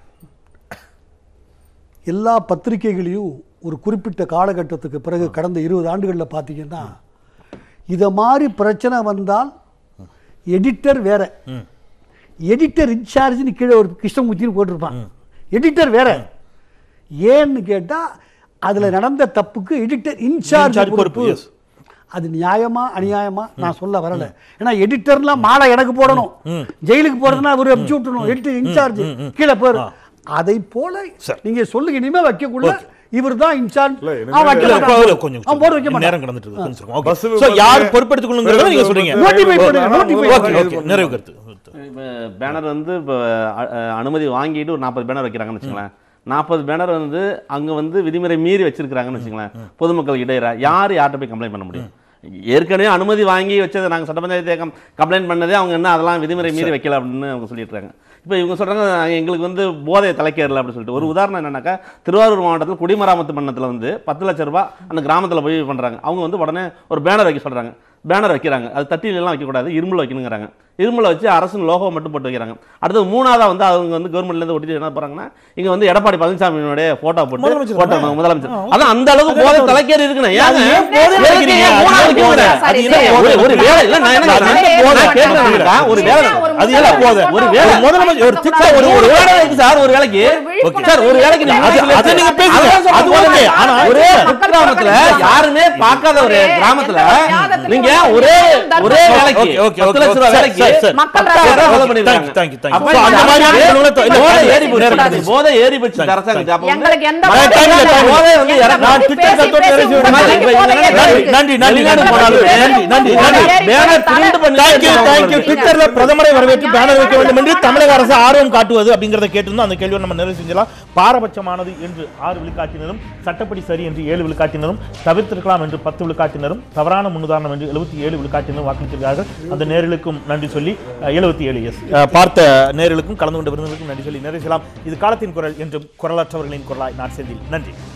எல்லா பத்திரிகைகளையும் ஒரு குறிப்பிட்ட காலகட்டத்துக்கு பிறகு கடந்த இருபது ஆண்டுகளில் பார்த்தீங்கன்னா இதை மாதிரி பிரச்சனை வந்தால் எடிட்டர் வேற எடிட்டர் இன்சார்ஜ்னு கீழே ஒரு கிருஷ்ணமூர்த்தின்னு போட்டிருப்பான் எடிட்டர் வேற ஏன்னு கேட்டா அதுல நடந்த தப்புக்கு எடிட்டர் இன்சார்ஜ் Incharge பொறுப்பு, பொறுப்பு yes. அது நியாயமா அநியாயமா நான் சொல்ல வரல ஏன்னா எடிட்டர்லாம் மாலை எனக்கு போடணும் ஜெயிலுக்கு போறதுனா அவர் அனுப்பிச்சு விட்டணும் எடிட்டர் இன்சார்ஜ் கீழே போயிரு அதை போல சரி. நீங்க சொல்லுங்க இனிமே வைக்கக்குள்ள இவர் தான் இன்சார்ஜ் இல்ல, இனிமே அவன் வைக்க இல்ல, மாட்டான். இல்ல, கொஞ்சம் அவன் போட வைக்க மாட்டான் நேரம் கடந்துட்டு இருக்கு கொஞ்சம் சொல்லுங்க. Bus Okay. So, யார் பொறுப்பெடுத்துக்கணுங்கிறத நீங்க சொல்றீங்க Notify பண்ணுங்க, ஆனா notify முதல்ல ஓகே கைது ஓகே பண்ணணும். நிறைவு கருத்து இப்போ பேனர் வந்து இப்போ அ- அ- அனுமதி வாங்கிட்டு ஒரு நாற்பது பேனர் வைக்கிறாங்கன்னு வச்சுங்களேன் நாற்பது பேனர் வந்து அங்கே வந்து விதிமுறை மீறி வச்சிருக்கிறாங்கன்னு வச்சுங்களேன் பொதுமக்கள் இடையிற யார் யார்கிட்ட போய் கம்ப்ளைண்ட் பண்ண முடியும் ஏற்கனவே அனுமதி வாங்கி வச்சதை நாங்கள் சட்ட பஞ்சாயத்து கம்ப்ளைண்ட் பண்ணதே அவங்க என்ன அதெல்லாம் விதிமுறை மீறி வைக்கல அப்படின்னு அவங்க சொல்லிட்டு இருக்காங்க இப்போ இவங்க சொல்றாங்க எங்களுக்கு வந்து போதை தலைக்கேறல அப்படின்னு சொல்லிட்டு ஒரு உதாரணம் என்னன்னாக்கா திருவாரூர் மாவட்டத்தில் குடிமராமத்து பண்ணத்தில் வந்து பத்து லட்ச ரூபாய் அந்த கிராமத்தில் போய் பண்ணுறாங்க அவங்க வந்து உடனே ஒரு பேனர் வைக்க சொல்கிறாங்க பேனர் வைக்கிறாங்க அது தட்டிலெல்லாம் வைக்கக்கூடாது இரும்பில் வைக்கணுங்கிறாங்க இரும்பில் வச்சு அரசின் லோகோ மட்டும் போட்டு வைக்கிறாங்க அடுத்தது மூணாவதாக வந்து அவங்க வந்து கவர்மெண்ட்லேருந்து ஒட்டிட்டு என்ன போகிறாங்கன்னா இங்கே வந்து எடப்பாடி பழனிசாமியினுடைய ஃபோட்டோ போட்டு முதலமைச்சர் போட்டோ தானே? முதலமைச்சர் ஆ, அதான் அந்த அளவுக்கு போதை தலைக்கேறி இருக்குண்ணே அது ஏங்க? ஏன் போதை எதுக்கு நினைக்கிறீங்க? ஏன் அது மூணாவது ஏன் கேக்குறேன்? போதை? சரி, அது என்ன சரி. ஒரு- ஒரு வேலை இல்ல நான் என்ன அது கேக்குறேன்? என்ன போதை? நான் கேக்குறேன் ஒரு வேலை ஒரு அது என்ன போதை? ஒரு வேலை. ஒரு முதலமைச்சர் ஒரு திட்டம் சார், ஒரு ஒரு ஒரு வேலை இருக்கு சார் ஒரு வேலைக்கு விழிப்புணர்வு சார் ஒரு வேலைக்கு நீங்க அது- ஆட்சியில அதை நீங்க இருக்கு. பேசுங்க. அதான் சொல்றேன். அது okay. ஆனா ஒரே மக்கள் குக்கிராமத்துல புறக்கணிப்பு. யாருமே பார்க்காத ஒரு எந்த ஒரு கிராமத்துல தியாகத்துக்கும் நீங்க ஒரு ஒரே தர்மம் ஒரே இல்லை. வேலைக்கு ஓகே, ஓகே, பத்து ஓகே, லட்ச ரூபாய் சரி, வேலைக்கு சரி, சரி. மக்கள் பத்தாயிரம் ரூபாய் ரசம் கொலை பண்ணிருக்காங்க. Thank you, thank you. அப்ப So, அந்த இந்த மாதிரியான அரசாங்கம் நிறுவனத்தை- இல்ல, போதை இல்ல, ஏறி போச்சு. நேரம் கிடையாது. போதை ஏறி போச்சு இந்த Thank you, அரசாங்கத்துக்கு. அப்ப வந்து எங்களுக்கு எந்த நான் போதையும் time இல்ல, time இல்ல. இல்லை. போதை வந்து எங்களை இறக்கு- நான் பத்தி Twitter பேசி தத்தோட பேசி பேசி உங்களுக்கு நன்றி, போதை நன்றி, ஏறி நன்றி, இருக்கு. நன்றி, நன்றி, வெளிநாடு நன்றி, போனாலும் நன்றி, நன்றி, நன்றி. பேனர் print பண்ணி தேங்க்யூ தேங்க்யூ வச்சிருக்காங்க. ட்விட்டர்ல பிரதமரை வரவேற்று பேனர் வைக்க வேண்டும் என்று தமிழக அரசு ஆர்வம் காட்டுவது அப்படிங்கறத கேட்டிருந்தோம் அந்த கேள்வியை நம்ம நிறைவு செஞ்சலாம் பாரபட்சமானது என்று ஆறு விழுக்காட்டினரும் சட்டப்படி சரி என்று ஏழு விழுக்காட்டினரும் தவிர்த்திருக்கலாம் என்று பத்து விழுக்காட்டினரும் தவறான முன்னுதாரணம் என்று எழுபத்தி ஏழு விழுக்காட்டினரும் வாக்களித்திருக்கிறார்கள் அந்த நேர்களுக்கும் நன்றி சொல்லி எழுபத்தி ஏழு எஸ் பார்த்த நேர்களுக்கும் கலந்து கொண்ட விருந்தினருக்கும் நன்றி சொல்லி நிறைவு செய்யலாம் இது காலத்தின் குரல் என்றும் குரலற்றவர்களின் குரலாய் நான் செந்தில் நன்றி